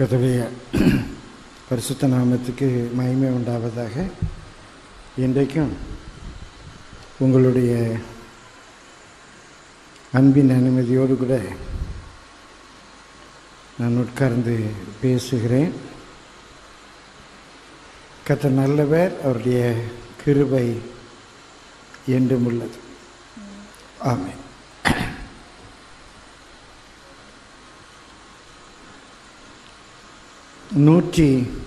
கர்த்தருடைய பரிசுத்த நாமத்துக்கு மகிமை உண்டாவதாக இன்றைக்கும் உங்களுடைய அன்பின் அனுமதியோடு கூட நான் உட்கார்ந்து பேசுகிறேன் கர்த்தர் நல்லவர் அவருடைய கிருபை என்றும் உள்ளது ஆமென் நூற்றி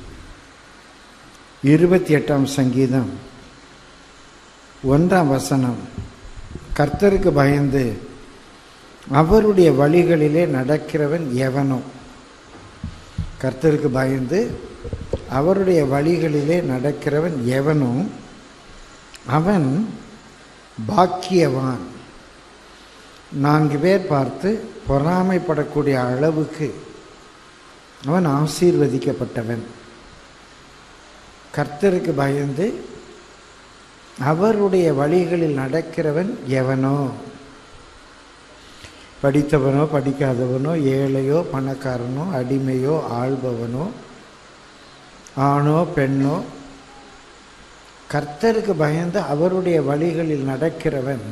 இருபத்தி எட்டாம் சங்கீதம் ஒன்றாம் வசனம் கர்த்தருக்கு பயந்து அவருடைய வழிகளிலே நடக்கிறவன் எவனோ கர்த்தருக்கு பயந்து அவருடைய வழிகளிலே நடக்கிறவன் எவனோ அவன் பாக்கியவான் நான்கு பேர் பார்த்து பொறாமைப்படக்கூடிய அளவுக்கு அவன் ஆசீர்வதிக்கப்பட்டவன் கர்த்தருக்கு பயந்து அவருடைய வழிகளில் நடக்கிறவன் எவனோ படித்தவனோ படிக்காதவனோ ஏழையோ பணக்காரனோ அடிமையோ ஆள்பவனோ ஆணோ பெண்ணோ கர்த்தருக்கு பயந்து அவருடைய வழிகளில் நடக்கிறவன்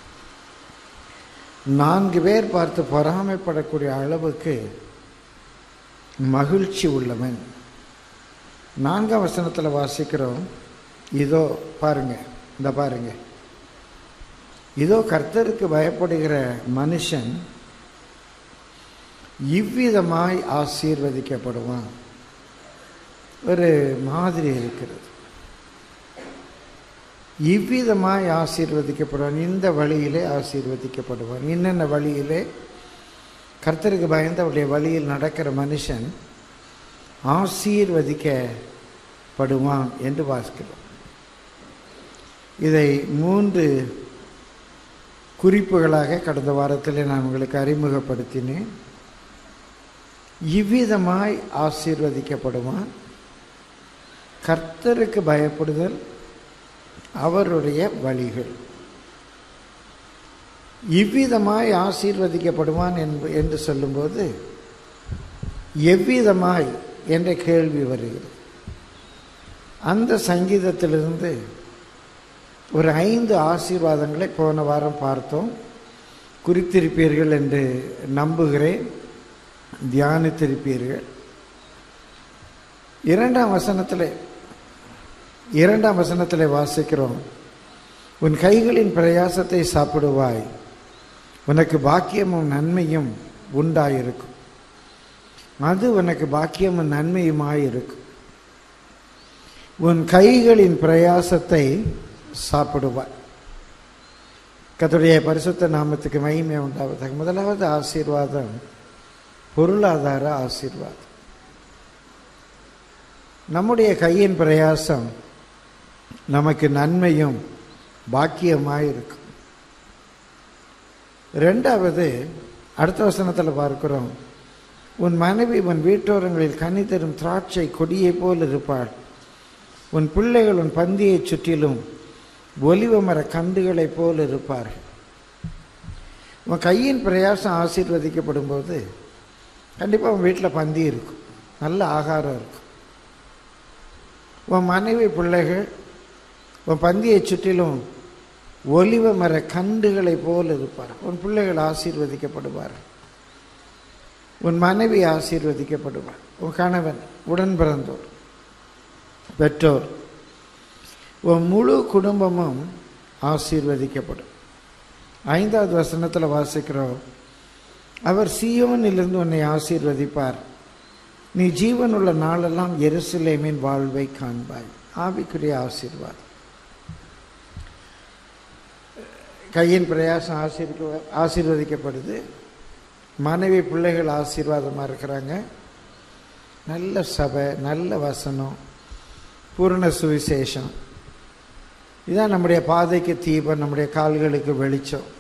நான்கு பேர் பார்த்து பொறாமைப்படக்கூடிய அளவுக்கு மகிழ்ச்சி உள்ளவன் நான்காம் வசனத்தில் வாசிக்கிறோம் இதோ பாருங்க இந்த பாருங்க இதோ கர்த்தருக்கு பயப்படுகிற மனுஷன் இவ்விதமாய் ஆசீர்வதிக்கப்படுவான் ஒரு மாதிரி இருக்கிறது இவ்விதமாய் ஆசீர்வதிக்கப்படுவான் இந்த வழியிலே ஆசீர்வதிக்கப்படுவான் என்னென்ன வழியிலே கர்த்தருக்கு பயந்து அவருடைய வழியில் நடக்கிற மனுஷன் ஆசீர்வதிக்கப்படுவான் என்று வாசிக்கிறோம் இதை மூன்று குறிப்புகளாக கடந்த வாரத்தில் நான் உங்களுக்கு அறிமுகப்படுத்தினேன் இவ்விதமாய் ஆசீர்வதிக்கப்படுவான் கர்த்தருக்கு பயப்படுதல் அவருடைய வழிகள் இவ்விதமாய் ஆசீர்வதிக்கப்படுவான் என்ப என்று சொல்லும்போது எவ்விதமாய் என்ற கேள்வி வருகிறது அந்த சங்கீதத்திலிருந்து ஒரு ஐந்து ஆசீர்வாதங்களை போன வாரம் பார்த்தோம் குறித்திருப்பீர்கள் என்று நம்புகிறேன் தியானித்திருப்பீர்கள் இரண்டாம் வசனத்தில் இரண்டாம் வசனத்தில் வாசிக்கிறோம் உன் கைகளின் பிரயாசத்தை சாப்பிடுவாய் உனக்கு பாக்கியமும் நன்மையும் உண்டாயிருக்கும் அது உனக்கு பாக்கியமும் நன்மையுமாயிருக்கும் உன் கைகளின் பிரயாசத்தை சாப்பிடுவாய் கத்துடைய பரிசுத்த நாமத்துக்கு மகிமை உண்டாவதாக முதலாவது ஆசீர்வாதம் பொருளாதார ஆசீர்வாதம் நம்முடைய கையின் பிரயாசம் நமக்கு நன்மையும் பாக்கியமாக இருக்கும் ரெண்டாவது அடுத்த வசனத்தில் பார்க்கிறோம் உன் மனைவி உன் வீட்டோரங்களில் கனி தரும் திராட்சை கொடியை போல் இருப்பாள் உன் பிள்ளைகள் உன் பந்தியை சுற்றிலும் ஒலிவ மர கண்டுகளைப் போல் இருப்பார்கள் உன் கையின் பிரயாசம் ஆசீர்வதிக்கப்படும் போது கண்டிப்பாக உன் வீட்டில் பந்தி இருக்கும் நல்ல ஆகாரம் இருக்கும் உன் மனைவி பிள்ளைகள் உன் பந்தியை சுற்றிலும் ஒலிவ மர கண்டுகளை போல் இருப்பார் உன் பிள்ளைகள் ஆசீர்வதிக்கப்படுவார் உன் மனைவி ஆசீர்வதிக்கப்படுவார் உன் கணவன் உடன் பிறந்தோர் பெற்றோர் உன் முழு குடும்பமும் ஆசீர்வதிக்கப்படும் ஐந்தாவது வசனத்தில் வாசிக்கிறோம் அவர் சியோனிலிருந்து உன்னை ஆசீர்வதிப்பார் நீ ஜீவன் உள்ள நாளெல்லாம் எருசலேமின் வாழ்வை காண்பாய் ஆவிக்குரிய ஆசீர்வாதம் கையின் பிரயாசம் ஆசீர்வ ஆசீர்வதிக்கப்படுது மனைவி பிள்ளைகள் ஆசீர்வாதமாக இருக்கிறாங்க நல்ல சபை நல்ல வசனம் பூர்ண சுவிசேஷம் இதுதான் நம்முடைய பாதைக்கு தீபம் நம்முடைய கால்களுக்கு வெளிச்சம்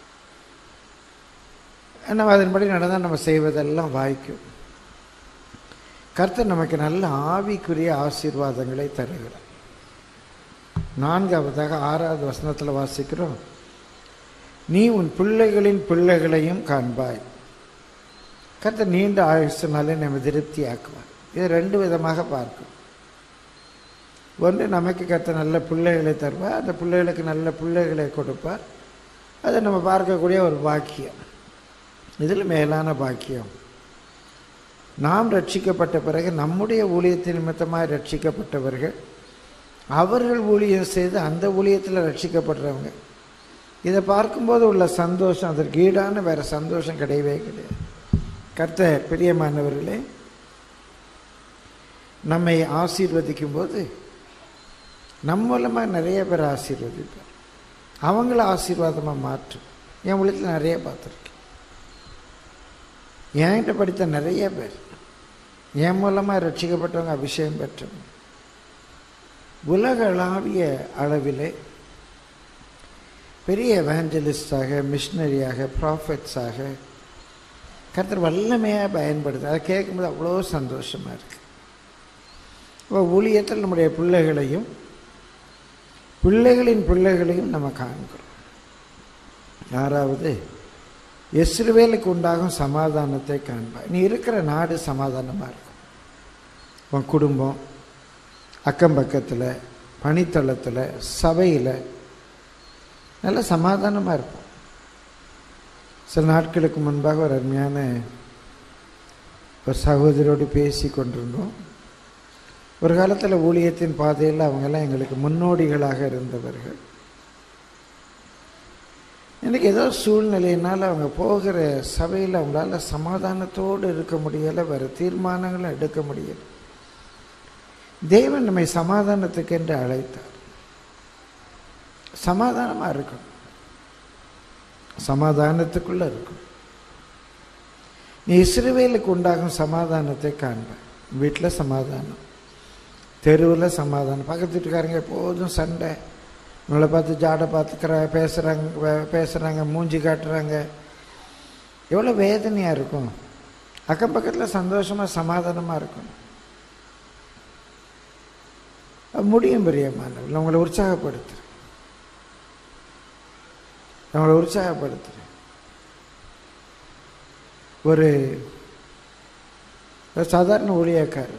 நம்ம அதன்படி நடந்தால் நம்ம செய்வதெல்லாம் வாய்க்கும் கர்த்தர் நமக்கு நல்ல ஆவிக்குரிய ஆசீர்வாதங்களை தருகிறார் நான்காவதாக ஆறாவது வசனத்தில் வாசிக்கிறோம் நீ உன் பிள்ளைகளின் பிள்ளைகளையும் காண்பாய் கர்த்தர் நீண்ட ஆயுசினாலே நம்ம திருப்தி ஆக்குவார் இது ரெண்டு விதமாக பார்க்கும் ஒன்று நமக்கு கர்த்தர் நல்ல பிள்ளைகளை தருவார் அந்த பிள்ளைகளுக்கு நல்ல பிள்ளைகளை கொடுப்பார் அதை நம்ம பார்க்கக்கூடிய ஒரு பாக்கியம் இதில் மேலான பாக்கியம் நாம் ரட்சிக்கப்பட்ட பிறகு நம்முடைய ஊழியத்தின் நிமித்தமாக ரட்சிக்கப்பட்டவர்கள் அவர்கள் ஊழியம் செய்து அந்த ஊழியத்தில் ரட்சிக்கப்படுறவங்க இதை பார்க்கும்போது உள்ள சந்தோஷம் அதற்கு ஈடான வேறு சந்தோஷம் கிடையவே கிடையாது கர்த்தர் பிரியமானவர்களே நம்மை ஆசீர்வதிக்கும் போது நம்ம மூலமாக நிறைய பேர் ஆசீர்வதிப்பார் அவங்கள ஆசீர்வாதமாக மாற்றும் என் உலகத்தில் நிறைய பார்த்துருக்கேன் என்கிட்ட படித்த நிறைய பேர் என் மூலமாக ரட்சிக்கப்பட்டவங்க அபிஷேகம் பெற்றவங்க உலகளாவிய அளவிலே பெரிய எவாஞ்சலிஸ்டாக மிஷினரியாக ப்ராஃபட்ஸாக கர்த்தர் வல்லமையாக பயன்படுது அதை கேட்கும்போது அவ்வளோ சந்தோஷமாக இருக்குது இப்போ ஊழியத்தில் நம்முடைய பிள்ளைகளையும் பிள்ளைகளின் பிள்ளைகளையும் நம்ம காண்கிறோம் யாராவது இஸ்ரவேலுக்கு உண்டாகும் சமாதானத்தை காண்பார் நீ இருக்கிற நாடு சமாதானமாக இருக்கும் உன் குடும்பம் அக்கம் பக்கத்தில் பணித்தளத்தில் சபையில் நல்ல சமாதானமாக இருப்போம் சில நாட்களுக்கு முன்பாக ஒரு அருமையான ஒரு சகோதரோடு பேசி கொண்டிருந்தோம் ஒரு காலத்தில் ஊழியத்தின் பாதையில் அவங்கெல்லாம் எங்களுக்கு முன்னோடிகளாக இருந்தவர்கள் எனக்கு ஏதோ சூழ்நிலையினால் அவங்க போகிற சபையில் அவங்களால சமாதானத்தோடு இருக்க முடியலை வேறு தீர்மானங்களும் எடுக்க முடியலை தேவன் நம்மை சமாதானத்துக்கு என்று அழைத்தார் சமாதானமாக இருக்கணும் சமாதானத்துக்குள்ளே இருக்கும் நீ இஸ்ரவேலுக்கு உண்டாகும் சமாதானத்தை காண்ப வீட்டில் சமாதானம் தெருவில் சமாதானம் பக்கத்து வீட்டுக்காரங்க எப்போதும் சண்டை நம்மளை பார்த்து ஜாடை பார்த்துக்கிற பேசுகிறாங்க பேசுகிறாங்க மூஞ்சி காட்டுறாங்க எவ்வளோ வேதனையாக இருக்கும் அக்கம் பக்கத்தில் சந்தோஷமாக சமாதானமாக இருக்கும் முடியும் பிரியமானவர்கள் உங்களை உற்சாகப்படுத்துகிறேன் அவங்கள உற்சாகப்படுத்துகிறேன் ஒரு சாதாரண ஊழியக்காரர்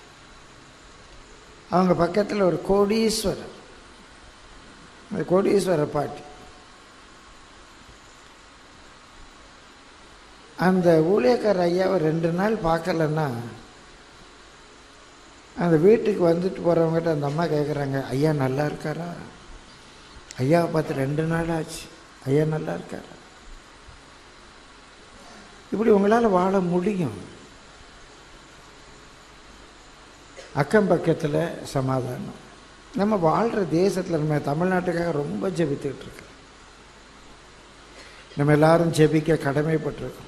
அவங்க பக்கத்தில் ஒரு கோடீஸ்வரர் அந்த கோடீஸ்வரர் பாட்டி அந்த ஊழியக்கார ஐயாவை ரெண்டு நாள் பார்க்கலன்னா அந்த வீட்டுக்கு வந்துட்டு போகிறவங்ககிட்ட அந்த அம்மா கேட்குறாங்க ஐயா நல்லா இருக்காரா ஐயாவை பார்த்து ரெண்டு நாள் ஆச்சு ஐயா நல்லா இருக்காரா இப்படி உங்களால் வாழ முடியும் அக்கம் பக்கத்தில் சமாதானம் நம்ம வாழ்கிற தேசத்தில் நம்ம தமிழ்நாட்டுக்காக ரொம்ப ஜெபித்துக்கிட்டு இருக்கோம் நம்ம எல்லாரும் ஜெபிக்க கடமைப்பட்டிருக்கோம்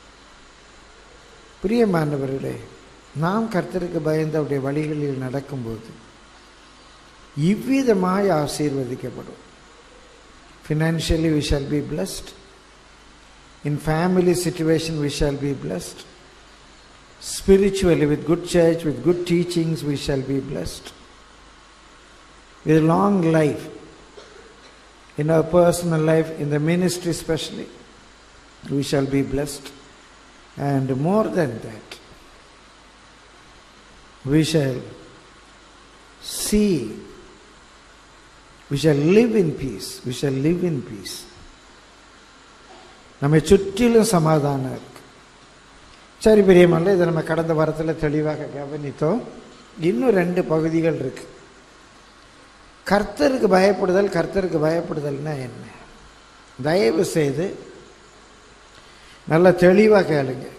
பிரியமானவர்களே நாம் கர்த்தருக்கு பயந்து அவருடைய வழிகளில் நடக்கும்போது இவ்விதமாய் ஆசீர்வதிக்கப்படும் financially we shall be blessed in family situation we shall be blessed spiritually with good church with good teachings we shall be blessed with long life in our personal life in the ministry especially we shall be blessed and more than that we shall see we shall live in peace we shall live in peace நம்மை சுற்றிலும் சமாதானம் இருக்கு சரி பெரியமல்ல இதை நம்ம கடந்த வாரத்தில் தெளிவாக கவனித்தோம் இன்னும் ரெண்டு பகுதிகள் இருக்கு கர்த்தருக்கு பயப்படுதல் கர்த்தருக்கு பயப்படுதல்னா என்ன தயவு செய்து நல்லா தெளிவாக கேளுங்க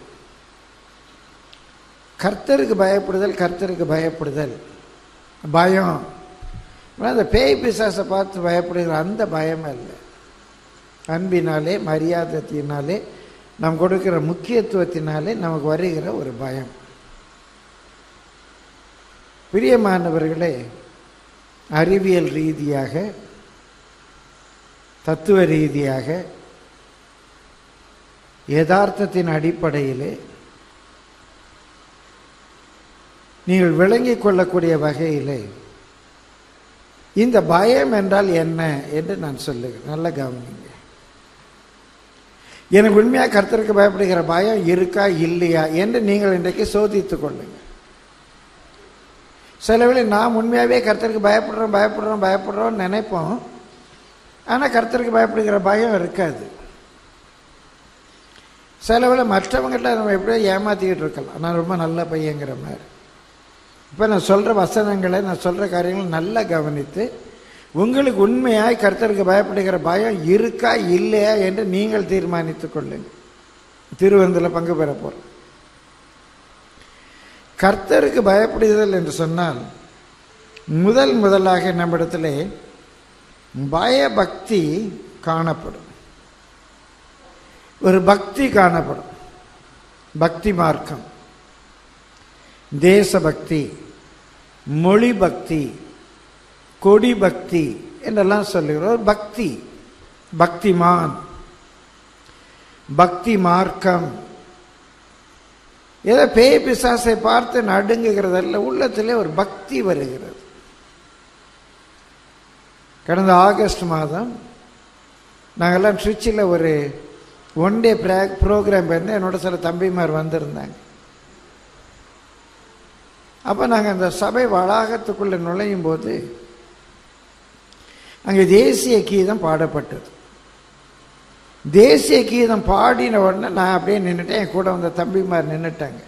கர்த்தருக்கு பயப்படுதல் கர்த்தருக்கு பயப்படுதல் பயம் அந்த பேய் பிசாசை பார்த்து பயப்படுகிற அந்த பயம் அல்ல அன்பினாலே மரியாதைத்தினாலே நாம் கொடுக்கிற முக்கியத்துவத்தினாலே நமக்கு வருகிற ஒரு பயம் பிரியமானவர்களே அறிவியல் ரீதியாக தத்துவ ரீதியாக யதார்த்தத்தின் அடிப்படையிலே நீங்கள் விளங்கிக் கொள்ளக்கூடிய வகையிலே இந்த பயம் என்றால் என்ன என்று நான் சொல்லுகிறேன் நல்ல கவனிங்க எனக்கு உண்மையாக கர்த்தருக்கு பயப்படுகிற பயம் இருக்கா இல்லையா என்று நீங்கள் இன்றைக்கு சோதித்துக் கொள்ளுங்கள் சில வேளை நாம் உண்மையாகவே கர்த்தருக்கு பயப்படுறோம் பயப்படுறோம் பயப்படுறோம்னு நினைப்போம் ஆனால் கர்த்தருக்கு பயப்படுகிற பயம் இருக்காது சில வேளை மற்றவங்கள்ட்ட நம்ம எப்படியோ ஏமாற்றிக்கிட்டு இருக்கலாம் நான் ரொம்ப நல்ல பையங்கிற மாதிரி இப்போ நான் சொல்கிற வசனங்களை நான் சொல்கிற காரியங்களை நல்லா கவனித்து உங்களுக்கு உண்மையாய் கர்த்தருக்கு பயப்படுகிற பயம் இருக்கா இல்லையா என்று நீங்கள் தீர்மானித்துக் கொள்ளுங்கள் திருவந்தில் பங்கு பெற போகிறோம் கர்த்தருக்கு பயப்படுதல் என்று சொன்னால் முதல் முதலாக நம்மிடத்திலே பயபக்தி காணப்படும் ஒரு பக்தி காணப்படும் பக்தி மார்க்கம் தேசபக்தி மொழி பக்தி கொடி பக்தி என்றெல்லாம் சொல்லுகிறோம் ஒரு பக்தி பக்திமான் பக்தி மார்க்கம் ஏதோ பேய் பிசாசை பார்த்து நடுங்குகிறதல்ல உள்ளத்திலே ஒரு பக்தி வருகிறது கடந்த ஆகஸ்ட் மாதம் நாங்கள்லாம் ட்ரிச்சியில் ஒரு ஒன் டே ப்ரா ப்ரோக்ராம் பண்ணி என்னோட சில தம்பிமார் வந்திருந்தாங்க அப்போ நாங்கள் அந்த சபை வளாகத்துக்குள்ளே நுழையும் போது அங்கே தேசிய கீதம் பாடப்பட்டது தேசிய கீதம் பாடின உடனே நான் அப்படியே நின்றுட்டேன் என் கூட வந்த தம்பிமார் நின்றுட்டாங்க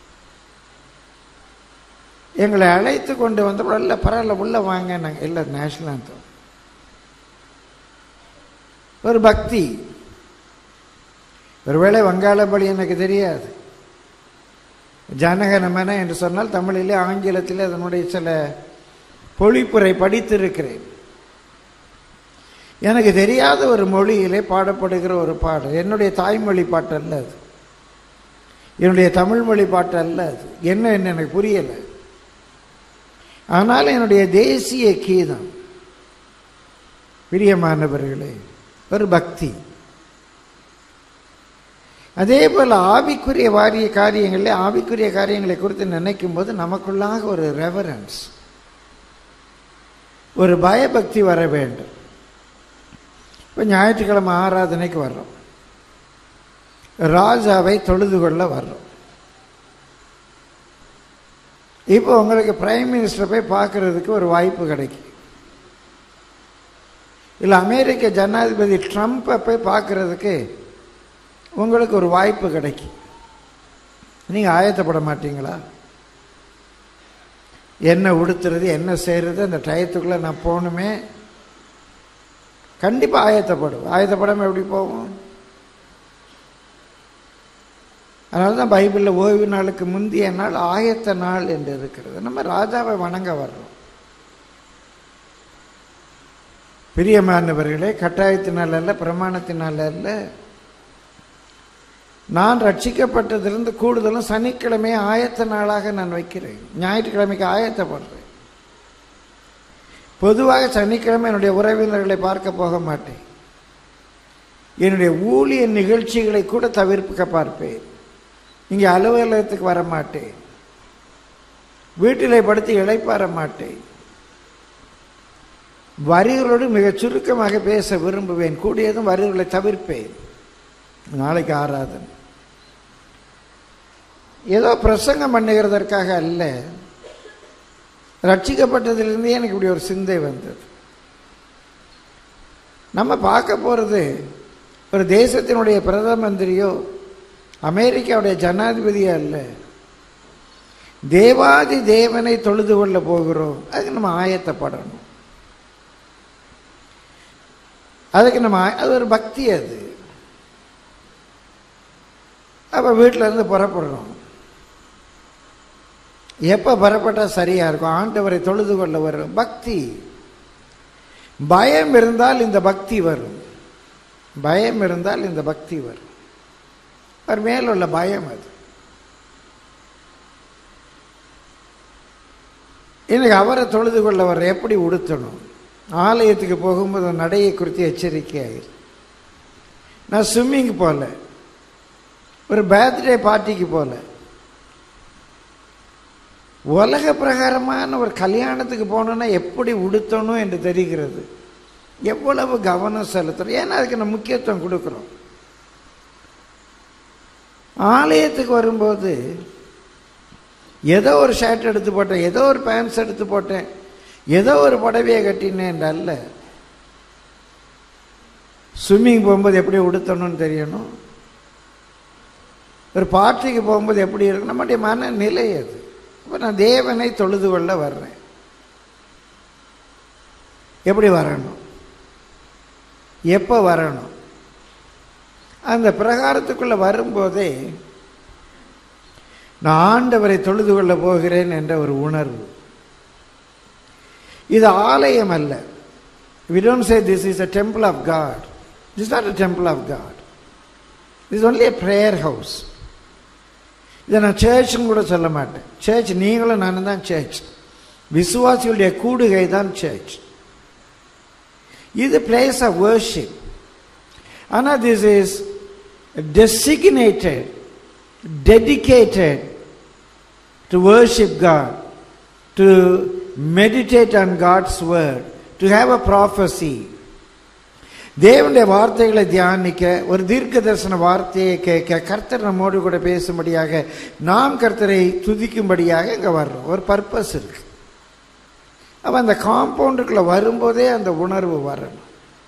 எங்களை அழைத்து கொண்டு வந்தப்போ இல்லை பரவாயில்ல உள்ளே வாங்க நாங்கள் இல்லை நேஷனல் ஆந்தம் ஒரு பக்தி ஒருவேளை வங்காள பலி எனக்கு தெரியாது ஜனகனமன என்று சொன்னால் தமிழிலே ஆங்கிலத்திலே அதனுடைய சில பொழிப்புரை படித்திருக்கிறேன் எனக்கு தெரியாத ஒரு மொழியிலே பாடப்படுகிற ஒரு பாடல் என்னுடைய தாய்மொழி பாட்டு அல்ல அது என்னுடைய தமிழ் மொழி பாட்டு அல்ல அது என்ன என்ன எனக்கு புரியலை ஆனால் என்னுடைய தேசிய கீதம் பிரியமானவர்களே ஒரு பக்தி அதே போல் ஆவிக்குரிய வாரிய காரியங்களில் ஆவிக்குரிய காரியங்களை குறித்து நினைக்கும் போது நமக்குள்ளாக ஒரு ரெவரன்ஸ் ஒரு பயபக்தி வர வேண்டும் இப்போ ஞாயிற்றுக்கிழமை ஆராதனைக்கு வர்றோம் ராஜாவை தொழுது கொள்ள வர்றோம் இப்போ உங்களுக்கு பிரைம் மினிஸ்டரை போய் பார்க்கறதுக்கு ஒரு வாய்ப்பு கிடைக்கும் இல்லை அமெரிக்க ஜனாதிபதி ட்ரம்ப்பை போய் பார்க்கறதுக்கு உங்களுக்கு ஒரு வாய்ப்பு கிடைக்கும் நீங்கள் ஆயத்தப்பட மாட்டீங்களா என்ன உடுத்துறது என்ன செய்கிறது அந்த டயத்துக்குள்ளே நான் போகணுமே கண்டிப்பாக ஆயத்தப்படும் ஆயத்தப்படாமல் எப்படி போவோம் அதனால தான் பைபிளில் ஓய்வு நாளுக்கு முந்தைய நாள் ஆயத்த நாள் என்று இருக்கிறது நம்ம ராஜாவை வணங்க வர்றோம் பிரியமானவர்களே கட்டாயத்தினால் அல்ல பிரமாணத்தினால் அல்ல நான் ரட்சிக்கப்பட்டதிலிருந்து கூடுதலும் சனிக்கிழமை ஆயத்த நாளாக நான் வைக்கிறேன் ஞாயிற்றுக்கிழமைக்கு ஆயத்தப்படுறேன் பொதுவாக சனிக்கிழமை என்னுடைய உறவினர்களை பார்க்க போக மாட்டேன் என்னுடைய ஊழிய நிகழ்ச்சிகளை கூட தவிர்க்க பார்ப்பேன் இங்கே அலுவலகத்துக்கு வர மாட்டேன் வீட்டிலே படுத்து இழைப்பார மாட்டேன் வரிகளோடு மிக சுருக்கமாக பேச விரும்புவேன் கூடியதும் வரிகளை தவிர்ப்பேன் நாளைக்கு ஆராதனை ஏதோ பிரசங்கம் பண்ணுகிறதற்காக அல்ல ரட்சிக்கப்பட்டதிலிருந்தே எனக்கு இப்படி ஒரு சிந்தை வந்தது நம்ம பார்க்க போகிறது ஒரு தேசத்தினுடைய பிரதம மந்திரியோ அமெரிக்காவுடைய ஜனாதிபதியோ அல்ல தேவாதி தேவனை தொழுது கொள்ள போகிறோம் அதுக்கு நம்ம ஆயத்தப்படணும் அதுக்கு நம்ம அது ஒரு பக்தி அது அப்போ வீட்டில் இருந்து புறப்படுறோம் எப்போ புறப்பட்டால் சரியாக இருக்கும் ஆண்டவரை தொழுது கொள்ள வரும் பக்தி பயம் இருந்தால் இந்த பக்தி வரும் பயம் இருந்தால் இந்த பக்தி வரும் அவர் மேலுள்ள பயம் அது இன்னைக்கு அவரை தொழுது கொள்ள வர எப்படி உடுத்தணும் ஆலயத்துக்கு போகும்போது நடையை குறித்து எச்சரிக்கையாயிரு நான் ஸ்விம்மிங் போகல ஒரு பர்த்டே பார்ட்டிக்கு போகல உலக பிரகாரமான ஒரு கல்யாணத்துக்கு போனோன்னா எப்படி உடுத்தணும் என்று தெரிகிறது எவ்வளவு கவனம் செலுத்துறோம் ஏன்னா அதுக்கு நம்ம முக்கியத்துவம் கொடுக்குறோம் ஆலயத்துக்கு வரும்போது ஏதோ ஒரு ஷர்ட் எடுத்து போட்டேன் ஏதோ ஒரு பேண்ட்ஸ் எடுத்து போட்டேன் ஏதோ ஒரு புடவையை கட்டினேன் அல்ல ஸ்விம்மிங் போகும்போது எப்படி உடுத்தணும்னு தெரியணும் ஒரு பார்ட்டிக்கு போகும்போது எப்படி இருக்கும் நம்முடைய மனநிலை அது இப்போ நான் தேவனை தொழுது கொள்ள வர்றேன் எப்படி வரணும் எப்போ வரணும் அந்த பிரகாரத்துக்குள்ளே வரும்போதே நான் ஆண்டவரை தொழுது கொள்ள போகிறேன் என்ற ஒரு உணர்வு இது ஆலயம் அல்ல we don't say this is a temple of God this not a temple of God this only a prayer house இதை நான் சர்ச்னு கூட சொல்ல மாட்டேன் சர்ச் நீங்களும் நானும் தான் சர்ச் விசுவாசிகளுடைய கூடுகை தான் சர்ச் இது பிளேஸ் ஆஃப் வர்ஷிப் ஆனால் this is designated dedicated to worship God to meditate on God's word to have a prophecy தேவனுடைய வார்த்தைகளை தியானிக்க ஒரு தீர்க்க தரிசன வார்த்தையை கேட்க கர்த்தர் நம்மோடு கூட பேசும்படியாக நாம் கர்த்தரை துதிக்கும்படியாக இங்கே வர்றோம் ஒரு பர்பஸ் இருக்கு அப்போ அந்த காம்பவுண்டுக்குள்ளே வரும்போதே அந்த உணர்வு வரணும்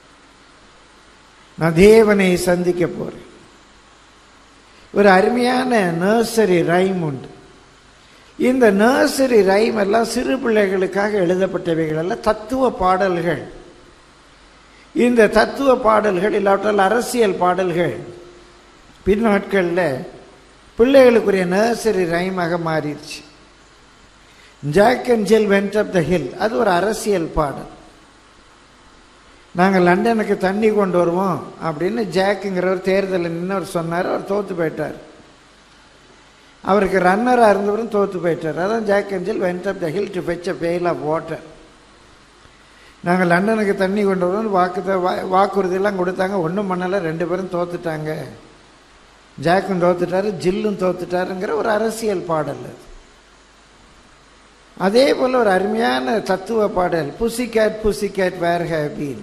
நான் தேவனை சந்திக்க போகிறேன் ஒரு அருமையான நர்சரி ரைம் உண்டு இந்த நர்சரி ரைம் எல்லாம் சிறு பிள்ளைகளுக்காக எழுதப்பட்டவைகள் எல்லாம் தத்துவ பாடல்கள் இந்த தத்துவ பாடல்கள் இல்லாவிட்டால் அரசியல் பாடல்கள் பின்னாட்களில் பிள்ளைகளுக்குரிய நர்சரி ரைமாக மாறிடுச்சு Jack and Jill went up the hill அது ஒரு அரசியல் பாடல் நாங்கள் லண்டனுக்கு தண்ணி கொண்டு வருவோம் அப்படின்னு ஜாக்குங்கிறவர் தேர்தலில் நின்று சொன்னார் அவர் தோற்று போயிட்டார் அவருக்கு ரன்னராக இருந்தவரும் தோற்று போயிட்டார் அதான் Jack and Jill went up the hill to fetch a pail of water நாங்கள் லண்டனுக்கு தண்ணி கொண்டு வரோம்னு வாக்கு வாக்குறுதியெல்லாம் கொடுத்தாங்க ஒன்றும் பண்ணலை ரெண்டு பேரும் தோத்துட்டாங்க ஜாக்கும் தோத்துட்டாரு ஜில்லும் தோத்துட்டாருங்கிற ஒரு அரசியல் பாடல் அது அதே போல் ஒரு அருமையான தத்துவ பாடல் pussy cat pussy cat where have been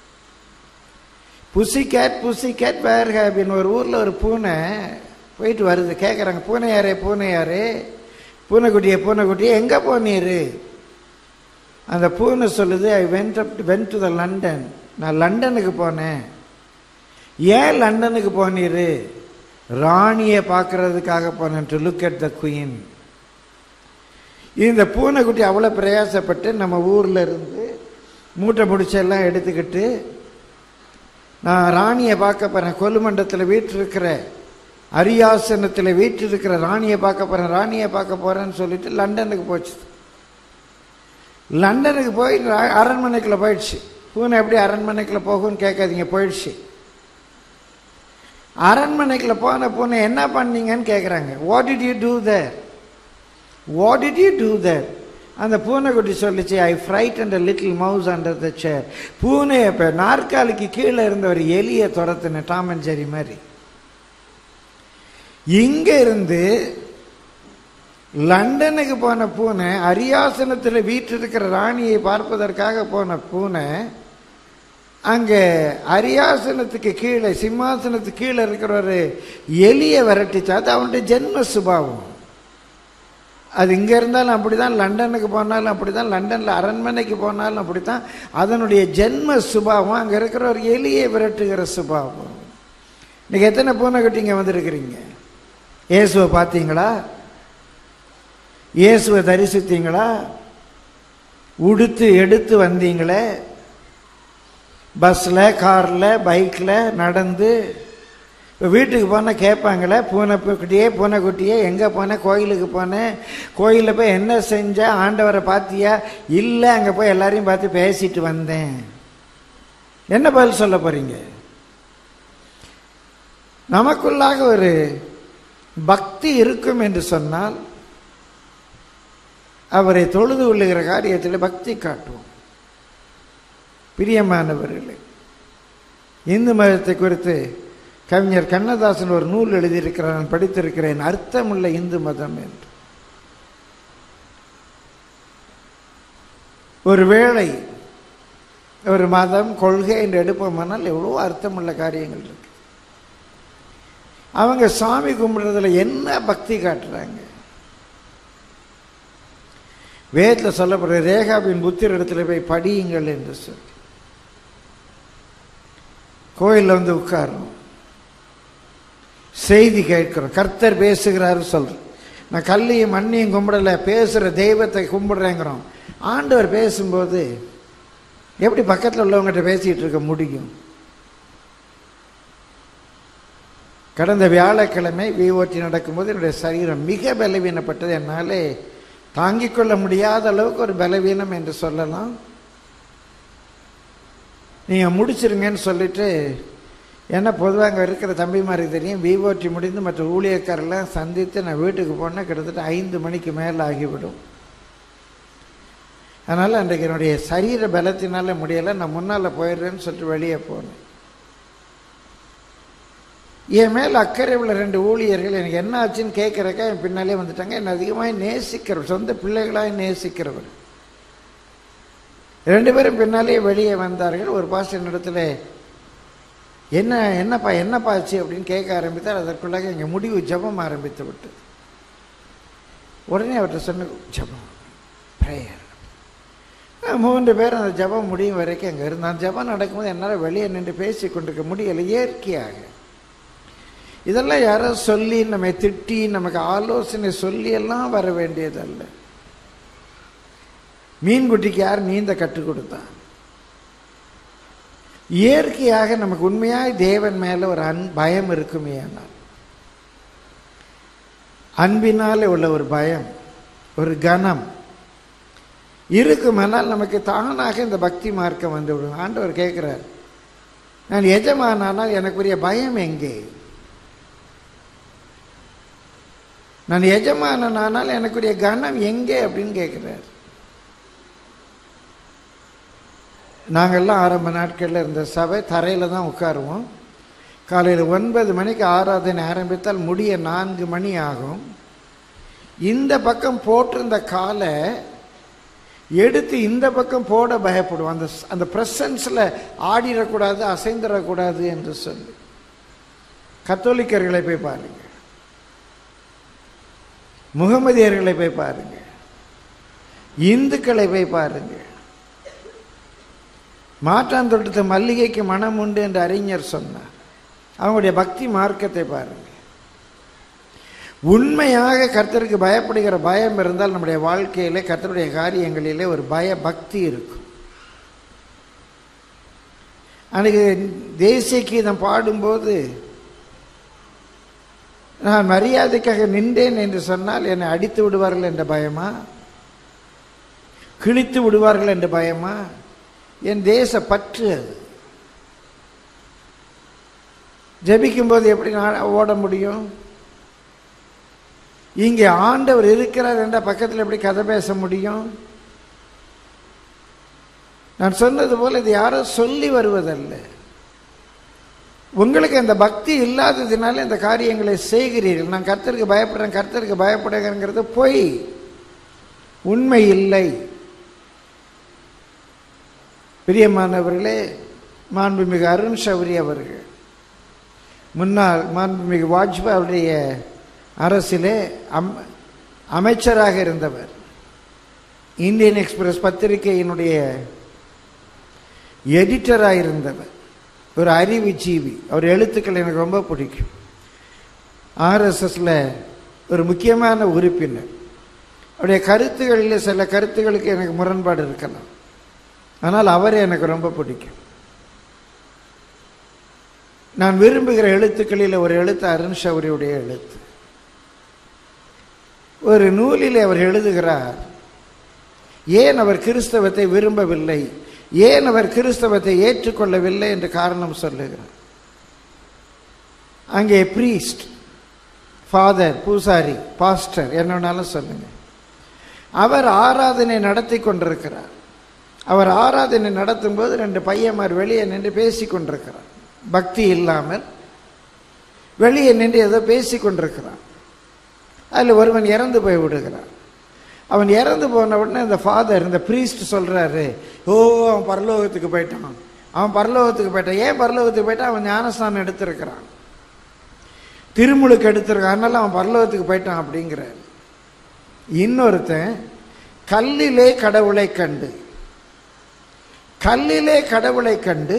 pussy cat pussy cat where have been ஒரு ஊரில் ஒரு பூனை போயிட்டு வருது கேட்குறாங்க பூனையாரே பூனையாரே பூனைக்குட்டியே பூனைக்குட்டியே எங்கே போனீரு அந்த பூனை சொல்லுது I went up went to the London நான் லண்டனுக்கு போனேன் ஏன் லண்டனுக்கு போனீரு ராணியை பார்க்கறதுக்காக போனேன் to look at the queen இந்த பூனைக்குட்டி அவ்வளோ பிரயாசப்பட்டு நம்ம ஊரில் இருந்து மூட்டை முடிச்செல்லாம் எடுத்துக்கிட்டு நான் ராணியை பார்க்க போகிறேன் கொலுமண்டத்தில் வீட்டிருக்கிற அரியாசனத்தில் வீட்டிருக்கிற ராணியை பார்க்க போகிறேன் ராணியை பார்க்க போகிறேன்னு சொல்லிட்டு லண்டனுக்கு போச்சு லண்டனுக்கு போய் அரண்மனைக்குள்ளே போயிடுச்சு பூனை எப்படி அரண்மனைக்குள்ளே போகும்னு கேட்காதீங்க போயிடுச்சு அரண்மனைக்குள்ள போன பூனை என்ன பண்ணீங்கன்னு கேட்குறாங்க what did you do there what did you do there அந்த பூனைக்குட்டி சொல்லிச்சு I fright and little mouse under the chair பூனை இப்போ நாற்காலிக்கு கீழே இருந்த ஒரு எலியை துரத்துன டாம் அண்ட் ஜெரி மாதிரி இங்க இருந்து லண்டனுக்கு போன பூனை அரியாசனத்தில் வீட்டிருக்கிற ராணியை பார்ப்பதற்காக போன பூனை அங்கே அரியாசனத்துக்கு கீழே சிம்மாசனத்துக்கு கீழே இருக்கிற ஒரு எலியை விரட்டிச்சா அது அவனுடைய ஜென்ம சுபாவம் அது இங்கே இருந்தாலும் அப்படி தான் லண்டனுக்கு போனாலும் அப்படி தான் லண்டனில் அரண்மனைக்கு போனாலும் அப்படி தான் அதனுடைய ஜென்ம சுபாவம் அங்கே இருக்கிற ஒரு எலியை விரட்டுகிற சுபாவம் இன்னைக்கு எத்தனை பூனை கட்டிங்க வந்திருக்கிறீங்க இயேசுவை பார்த்தீங்களா இயேசுவை தரிசித்தீங்களா உடுத்து எடுத்து வந்தீங்களே பஸ்ஸில் காரில் பைக்கில் நடந்து இப்போ வீட்டுக்கு போனால் கேட்பாங்களே பூனை குட்டியே பூனை குட்டியே எங்கே போனேன் கோயிலுக்கு போனேன் கோயிலில் போய் என்ன செஞ்ச ஆண்டவரை பார்த்தியா இல்லை அங்கே போய் எல்லாரையும் பார்த்து பேசிட்டு வந்தேன் என்ன பதில் சொல்ல போகிறீங்க நமக்குள்ளாக ஒரு பக்தி இருக்கும் என்று சொன்னால் அவரை தொழுது கொள்ளுகிற காரியத்தில் பக்தி காட்டுவோம் பிரியமானவர்களே இந்து மதத்தை குறித்து கவிஞர் கண்ணதாசன் ஒரு நூல் எழுதியிருக்கிறார் நான் படித்திருக்கிறேன் அர்த்தமுள்ள இந்து மதம் என்று ஒருவேளை ஒரு மதம் கொள்கை என்று எடுப்போமானால் எவ்வளோ அர்த்தமுள்ள காரியங்கள் இருக்கு அவங்க சாமி கும்பிடுறதுல என்ன பக்தி காட்டுறாங்க வேதத்தில் சொல்லப்படுற ரேகாவின் புத்திரிடத்தில் போய் படியுங்கள் என்று சொல்லி கோயிலில் வந்து உட்காரணும் செய்தி கேட்கிறோம் கர்த்தர் பேசுகிறாரு சொல்றோம் நான் கல்லையும் மண்ணையும் கும்பிடல பேசுகிற தெய்வத்தை கும்பிடுறேங்கிறோம் ஆண்டவர் பேசும்போது எப்படி பக்கத்தில் உள்ளவங்ககிட்ட பேசிகிட்டு இருக்க முடியும் கடந்த வியாழக்கிழமை விஓடி நடக்கும்போது என்னுடைய சரீரம் மிக பலவீனப்பட்டது என்னாலே தாங்கிக் கொள்ள முடியாத அளவுக்கு ஒரு பலவீனம் என்று சொல்லலாம் நீங்கள் முடிச்சிருங்கன்னு சொல்லிட்டு ஏன்னா பொதுவாக அங்கே இருக்கிற தம்பிமாருக்கு தெரியும் விஓடி முடிந்து மற்ற ஊழியக்காரெல்லாம் சந்தித்து நான் வீட்டுக்கு போனால் கிட்டத்தட்ட ஐந்து மணிக்கு மேலே ஆகிவிடும் அதனால் அன்றைக்கு என்னுடைய சரீர பலத்தினால முடியலை நான் முன்னால் போயிடுறேன்னு சொல்லிட்டு வெளியே போனேன் என் மேல் அக்கறை உள்ள ரெண்டு ஊழியர்கள் எனக்கு என்ன ஆச்சுன்னு கேட்குறக்கா என் பின்னாலே வந்துட்டாங்க என்னை அதிகமாக நேசிக்கிறவர் சொந்த பிள்ளைகளாக நேசிக்கிறவர் ரெண்டு பேரும் பின்னாலே வெளியே வந்தார்கள் ஒரு பாஸ்டர் என்னிடத்துல என்ன என்னப்பா என்னப்பா ஆச்சு அப்படின்னு கேட்க ஆரம்பித்தார் அதற்குள்ளாக எங்கள் முடிவு ஜபம் ஆரம்பித்து விட்டது உடனே அவர்கிட்ட சொன்ன ஜபம் ப்ரேயர் மூன்று பேர் அந்த ஜபம் முடியும் வரைக்கும் அங்கே இருந்தான் ஜபம் நடக்கும்போது என்னால் வெளியே நின்று பேசி கொண்டிருக்க முடியலை இயற்கையாக இதெல்லாம் யாரோ சொல்லி நம்ம திட்டி நமக்கு ஆலோசனை சொல்லி எல்லாம் வர வேண்டியதல்ல மீன்குட்டிக்கு யார் நீந்த கற்றுக் கொடுத்தா இயற்கையாக நமக்கு உண்மையாய் தேவன் மேல ஒரு அன் பயம் இருக்குமே ஆனால் அன்பினாலே உள்ள ஒரு பயம் ஒரு கனம் இருக்குமானால் நமக்கு தானாக இந்த பக்தி மார்க்கம் வந்து விடும் ஆண்டவர் கேட்கிறார் நான் எஜமானால் எனக்குரிய பயம் எங்கே நான் எஜமானனானால் எனக்குரிய கனம் எங்கே அப்படின்னு கேட்குறார் நாங்கள்லாம் ஆரம்ப நாட்களில் இருந்த சபை தரையில் தான் உட்காருவோம் காலையில் ஒன்பது மணிக்கு ஆராதனை ஆரம்பித்தால் முடிய நான்கு மணி ஆகும் இந்த பக்கம் போட்டிருந்த காலை எடுத்து இந்த பக்கம் போட பயப்படுவோம் அந்த அந்த ப்ரெசன்ஸில் ஆடிடக்கூடாது அசைந்துடக்கூடாது என்று சொல்லி கத்தோலிக்கர்களை போய் பாருங்க முகமதியர்களை போய் பாருங்க இந்துக்களை போய் பாருங்க மாற்றாந்தோட்டத்து மல்லிகைக்கு மனம் உண்டு என்று அறிஞர் சொன்னார் அவங்களுடைய பக்தி மார்க்கத்தை பாருங்க உண்மையாக கர்த்தருக்கு பயப்படுகிற பயம் இருந்தால் நம்முடைய வாழ்க்கையிலே கர்த்தருடைய காரியங்களிலே ஒரு பய பக்தி இருக்கும் அன்னைக்கு தேசிய கீதம் பாடும்போது நான் மரியாதைக்காக நின்றேன் என்று சொன்னால் என்னை அடித்து விடுவார்கள் என்ற பயமா கிழித்து விடுவார்கள் என்ற பயமா என் தேச பற்று அது ஜபிக்கும் போது எப்படி நான் ஓட முடியும் இங்கே ஆண்டவர் இருக்கிறார் என்ற பக்கத்தில் எப்படி கதை பேச முடியும் நான் சொன்னது போல இது யாரோ சொல்லி வருவதல்ல உங்களுக்கு அந்த பக்தி இல்லாததுனால இந்த காரியங்களை செய்கிறீர்கள் நான் கர்த்தருக்கு பயப்படுறேன் கர்த்தருக்கு பயப்படுகிறேங்கிறது பொய் உண்மை இல்லை பிரியமானவர்களே மாண்புமிகு அருண் சௌரி அவர்கள் முன்னாள் மாண்புமிகு வாஜ்பாய் அவருடைய அரசிலே அம் அமைச்சராக இருந்தவர் இந்தியன் எக்ஸ்பிரஸ் பத்திரிகையினுடைய எடிட்டராக இருந்தவர் ஒரு அறிவு ஜீவி அவர் எழுத்துக்கள் எனக்கு ரொம்ப பிடிக்கும் ஆர்எஸ்எஸில் ஒரு முக்கியமான உறுப்பினர் அவருடைய கருத்துகளில் சில கருத்துகளுக்கு எனக்கு முரண்பாடு இருக்கலாம் ஆனால் அவரை எனக்கு ரொம்ப பிடிக்கும் நான் விரும்புகிற எழுத்துக்களில் ஒரு எழுத்து அருண் ஷௌரியுடைய எழுத்து ஒரு நூலில் அவர் எழுதுகிறார் ஏன் அவர் கிறிஸ்தவத்தை விரும்பவில்லை ஏன் அவர் கிறிஸ்தவத்தை ஏற்றுக்கொள்ளவில்லை என்று காரணம் சொல்லுகிறார் அங்கே ப்ரீஸ்ட் ஃபாதர் பூசாரி பாஸ்டர் என்னன்னாலும் சொல்லுங்க அவர் ஆராதனை நடத்தி கொண்டிருக்கிறார் அவர் ஆராதனை நடத்தும் போது ரெண்டு பையன்மார் வெளியே நின்று பேசி கொண்டிருக்கிறார் பக்தி இல்லாமல் வெளியே நின்று ஏதோ பேசி கொண்டிருக்கிறான் அதில் ஒருவன் இறந்து போய் விடுகிறான் அவன் இறந்து போன உடனே இந்த ஃபாதர் இந்த ப்ரீஸ்ட் சொல்கிறாரு ஓ அவன் பரலோகத்துக்கு போயிட்டான் அவன் பரலோகத்துக்கு போயிட்டான் ஏன் பரலோகத்துக்கு போயிட்டான் அவன் ஞானஸ்தானம் எடுத்திருக்கிறான் திருமுழுக்கு எடுத்திருக்கான் அதனால அவன் பரலோகத்துக்கு போயிட்டான் அப்படிங்கிறார் இன்னொருத்தன் கல்லிலே கடவுளை கண்டு கல்லிலே கடவுளை கண்டு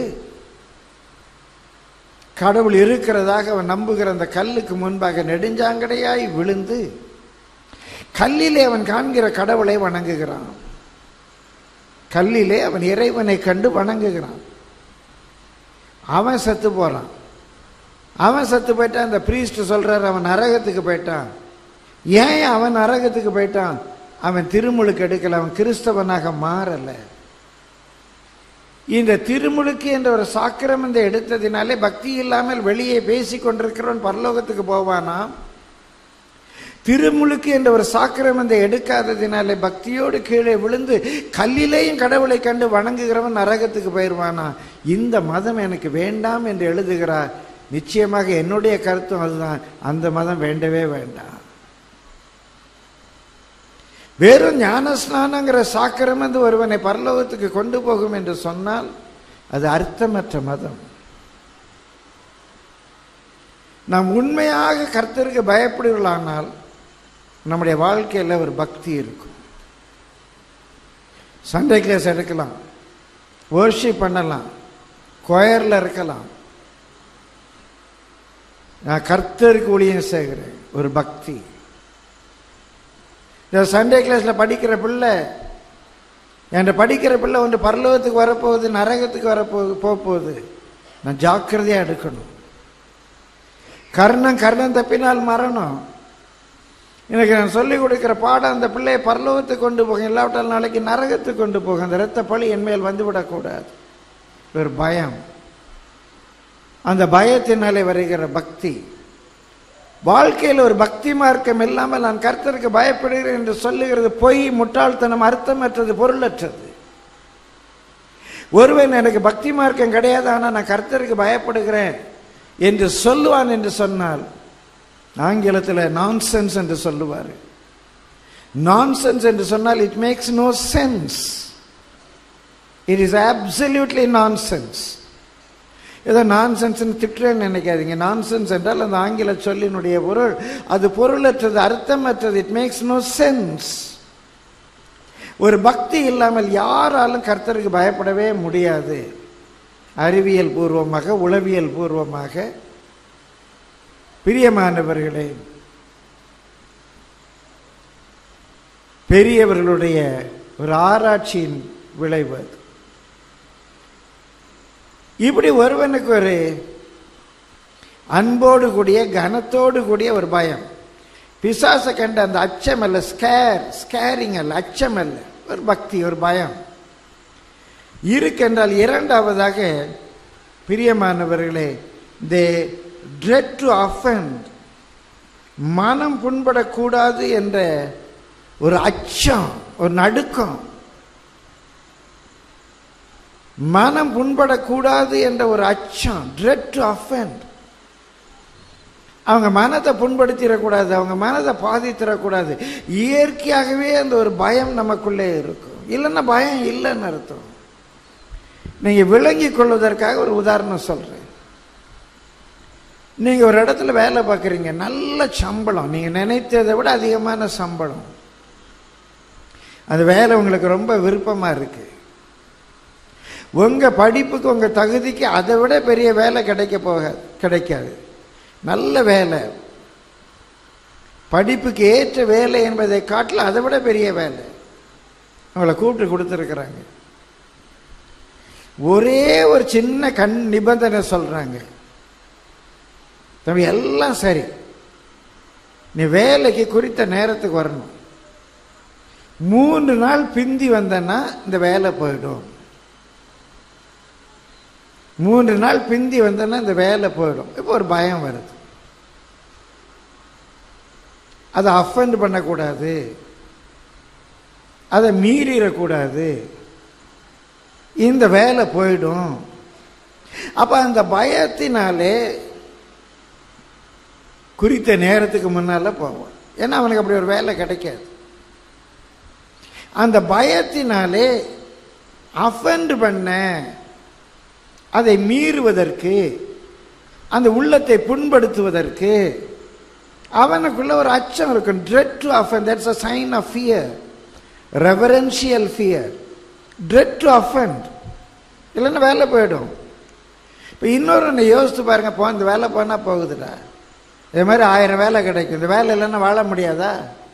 கடவுள் இருக்கிறதாக அவன் நம்புகிற அந்த கல்லுக்கு முன்பாக நெடுஞ்சாங்கடையாய் விழுந்து கல்லிலே அவன் காண்கிற கடவுளை வணங்குகிறான் கல்லிலே அவன் இறைவனை கண்டு வணங்குகிறான் அவன் செத்து போறான் அவன் செத்து போயிட்டான் அந்த பிரீஸ்ட் சொல்றாரு அவன் நரகத்துக்கு போயிட்டான் ஏன் அவன் நரகத்துக்கு போயிட்டான் அவன் திருமுழுக்கு எடுக்கல அவன் கிறிஸ்தவனாக மாறல இந்த திருமுழுக்கு என்ற ஒரு சாக்கிரமத்தை எடுத்ததினாலே பக்தி இல்லாமல் வெளியே பேசி கொண்டிருக்கிறவன் பரலோகத்துக்கு போவானா திருமுழுக்கு என்ற ஒரு சாக்கிரமத்தை எடுக்காததினாலே பக்தியோடு கீழே விழுந்து கல்லிலேயும் கடவுளை கண்டு வணங்குகிறவன் நரகத்துக்கு போயிடுவானா இந்த மதம் எனக்கு வேண்டாம் என்று எழுதுகிறார் நிச்சயமாக என்னுடைய கருத்தும் அதுதான் அந்த மதம் வேண்டவே வேண்டாம் வெறும் ஞானஸ்நானங்கிற சாக்கிரமந்து ஒருவனை பரலோகத்துக்கு கொண்டு போகும் என்று சொன்னால் அது அர்த்தமற்ற மதம் நாம் உண்மையாக கர்த்தருக்கு பயப்படுகளானால் நம்முடைய வாழ்க்கையில் ஒரு பக்தி இருக்கும் சண்டே கிளாஸ் எடுக்கலாம் வர்ஷிப் பண்ணலாம் கொயரில் இருக்கலாம் நான் கர்த்தருக்கு ஊழியம் செய்கிறேன் ஒரு பக்தி இந்த சண்டே கிளாஸில் படிக்கிற பிள்ளை என்கிட்ட படிக்கிற பிள்ளை ஒன்று பரலோகத்துக்கு வரப்போகுது நரகத்துக்கு வரப்போகுது போக போகுது நான் ஜாக்கிரதையாக எடுக்கணும் கர்ணம் கர்ணம் தப்பினால் மரணம் எனக்கு நான் சொல்லிக் கொடுக்கிற பாடம் அந்த பிள்ளையை பரலோகத்துக்கு கொண்டு போகும் இல்லாவிட்டால் நாளைக்கு நரகத்துக்கு கொண்டு போகும் அந்த இரத்த பழி என் மேல் வந்துவிடக்கூடாது ஒரு பயம் அந்த பயத்தினாலே வருகிற பக்தி வாழ்க்கையில் ஒரு பக்தி மார்க்கம் இல்லாமல் நான் கர்த்தருக்கு பயப்படுகிறேன் என்று சொல்லுகிறது பொய் முட்டாள்தனம் அர்த்தமற்றது பொருளற்றது ஒருவன் எனக்கு பக்தி மார்க்கம் கிடையாது ஆனால் நான் கர்த்தருக்கு பயப்படுகிறேன் என்று சொல்லுவான் என்று சொன்னால் ஆங்கிலத்தில் நான்சென்ஸ் என்று சொல்லுவார் நான்சென்ஸ் என்று சொன்னால் it makes no sense it is absolutely nonsense ஏதோ நான்சென்ஸ்னு திட்டுறேன்னு நினைக்காதீங்க நான்சென்ஸ் என்றால் அந்த ஆங்கில சொல்லினுடைய பொருள் அது பொருளற்றது அர்த்தமற்றது இட் மேக்ஸ் நோ சென்ஸ் ஒரு பக்தி இல்லாமல் யாராலும் கர்த்தருக்கு பயப்படவே முடியாது அறிவியல் பூர்வமாக உளவியல் பூர்வமாக பிரியமானவர்களே பெரியவர்களுடைய ஒரு ஆராய்ச்சியின் விளைவு அது இப்படி ஒருவனுக்கு ஒரு அன்போடு கூடிய கனத்தோடு கூடிய ஒரு பயம் பிசாசை கண்ட அந்த அச்சம் அல்ல ஸ்கேர் ஸ்கேரிங் அல்ல அச்சம் அல்ல ஒரு பக்தி ஒரு பயம் இருக்கின்றால் இரண்டாவதாக பிரியமானவர்களே தே ட்ரெட் டு அஃபெண்ட் மனம் புண்படக்கூடாது என்ற ஒரு அச்சம் ஒரு நடுக்கம் மனம் புண்படக்கூடாது என்ற ஒரு அச்சம் ட்ரெட் டு அஃபெண்ட் அவங்க மனதை புண்படுத்திடக்கூடாது அவங்க மனதை பாதித்திடக்கூடாது இயற்கையாகவே அந்த ஒரு பயம் நமக்குள்ளே இருக்கும் இல்லைன்னா பயம் இல்லைன்னு அர்த்தம் நீங்க விளங்கி கொள்வதற்காக ஒரு உதாரணம் சொல்றேன் நீங்க ஒரு இடத்துல வேலை பார்க்குறீங்க நல்ல சம்பளம் நீங்க நினைத்ததை விட அதிகமான சம்பளம் அந்த வேலை உங்களுக்கு ரொம்ப விருப்பமா இருக்கு உங்க படிப்புக்கு உங்க தகுதிக்கு அதை விட பெரிய வேலை கிடைக்க போகாது கிடைக்காது நல்ல வேலை படிப்புக்கு ஏற்ற வேலை என்பதை காட்டில் அதை விட பெரிய வேலை அவளை கூப்பிட்டு கொடுத்துருக்குறாங்க ஒரே ஒரு சின்ன கண் நிபந்தனை சொல்றாங்க தம்பி எல்லாம் சரி நீ வேலைக்கு குறித்த நேரத்துக்கு வரணும் மூன்று நாள் பிந்தி வந்தன்னா இந்த வேலை போயிடும் மூன்று நாள் பிந்தி வந்தன்னா இந்த வேலை போயிடும் இப்போ ஒரு பயம் வருது அதை அஃபெண்ட் பண்ணக்கூடாது அதை மீறிடக்கூடாது இந்த வேலை போயிடும் அப்ப அந்த பயத்தினாலே குறித்த நேரத்துக்கு முன்னால போவான் ஏன்னா அவனுக்கு அப்படி ஒரு வேலை கிடைக்காது அந்த பயத்தினாலே அஃபெண்ட் பண்ண அதை மீறுவதற்கு அந்த உள்ளத்தை புண்படுத்துவதற்கு அவனுக்குள்ள ஒரு அச்சம் இருக்கும் dread to offend that's a sign of fear reverential fear dread to offend இல்லைன்னா வேலை போயிடும் இப்போ இன்னொரு ஒன்று யோசித்து பாருங்க போ இந்த வேலை போனால் போகுதுடா இது மாதிரி ஆயிரம் வேலை கிடைக்கும் இந்த வேலை இல்லைன்னா வாழ முடியாதா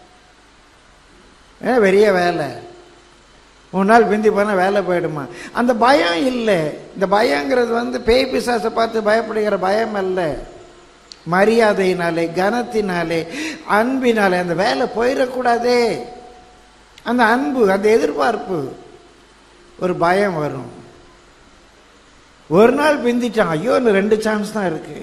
ஏ பெரிய வேலை மூணு நாள் பிந்தி போனால் வேலை போயிடுமா அந்த பயம் இல்லை இந்த பயங்கிறது வந்து பேய் பிசாசை பார்த்து பயப்படுகிற பயம் அல்ல மரியாதையினாலே கனத்தினாலே அன்பினாலே அந்த வேலை போயிடக்கூடாதே அந்த அன்பு அந்த எதிர்பார்ப்பு ஒரு பயம் வரும் ஒரு நாள் பிந்திட்டான் ஐயோ இன்னும் ரெண்டு சான்ஸ் தான் இருக்கு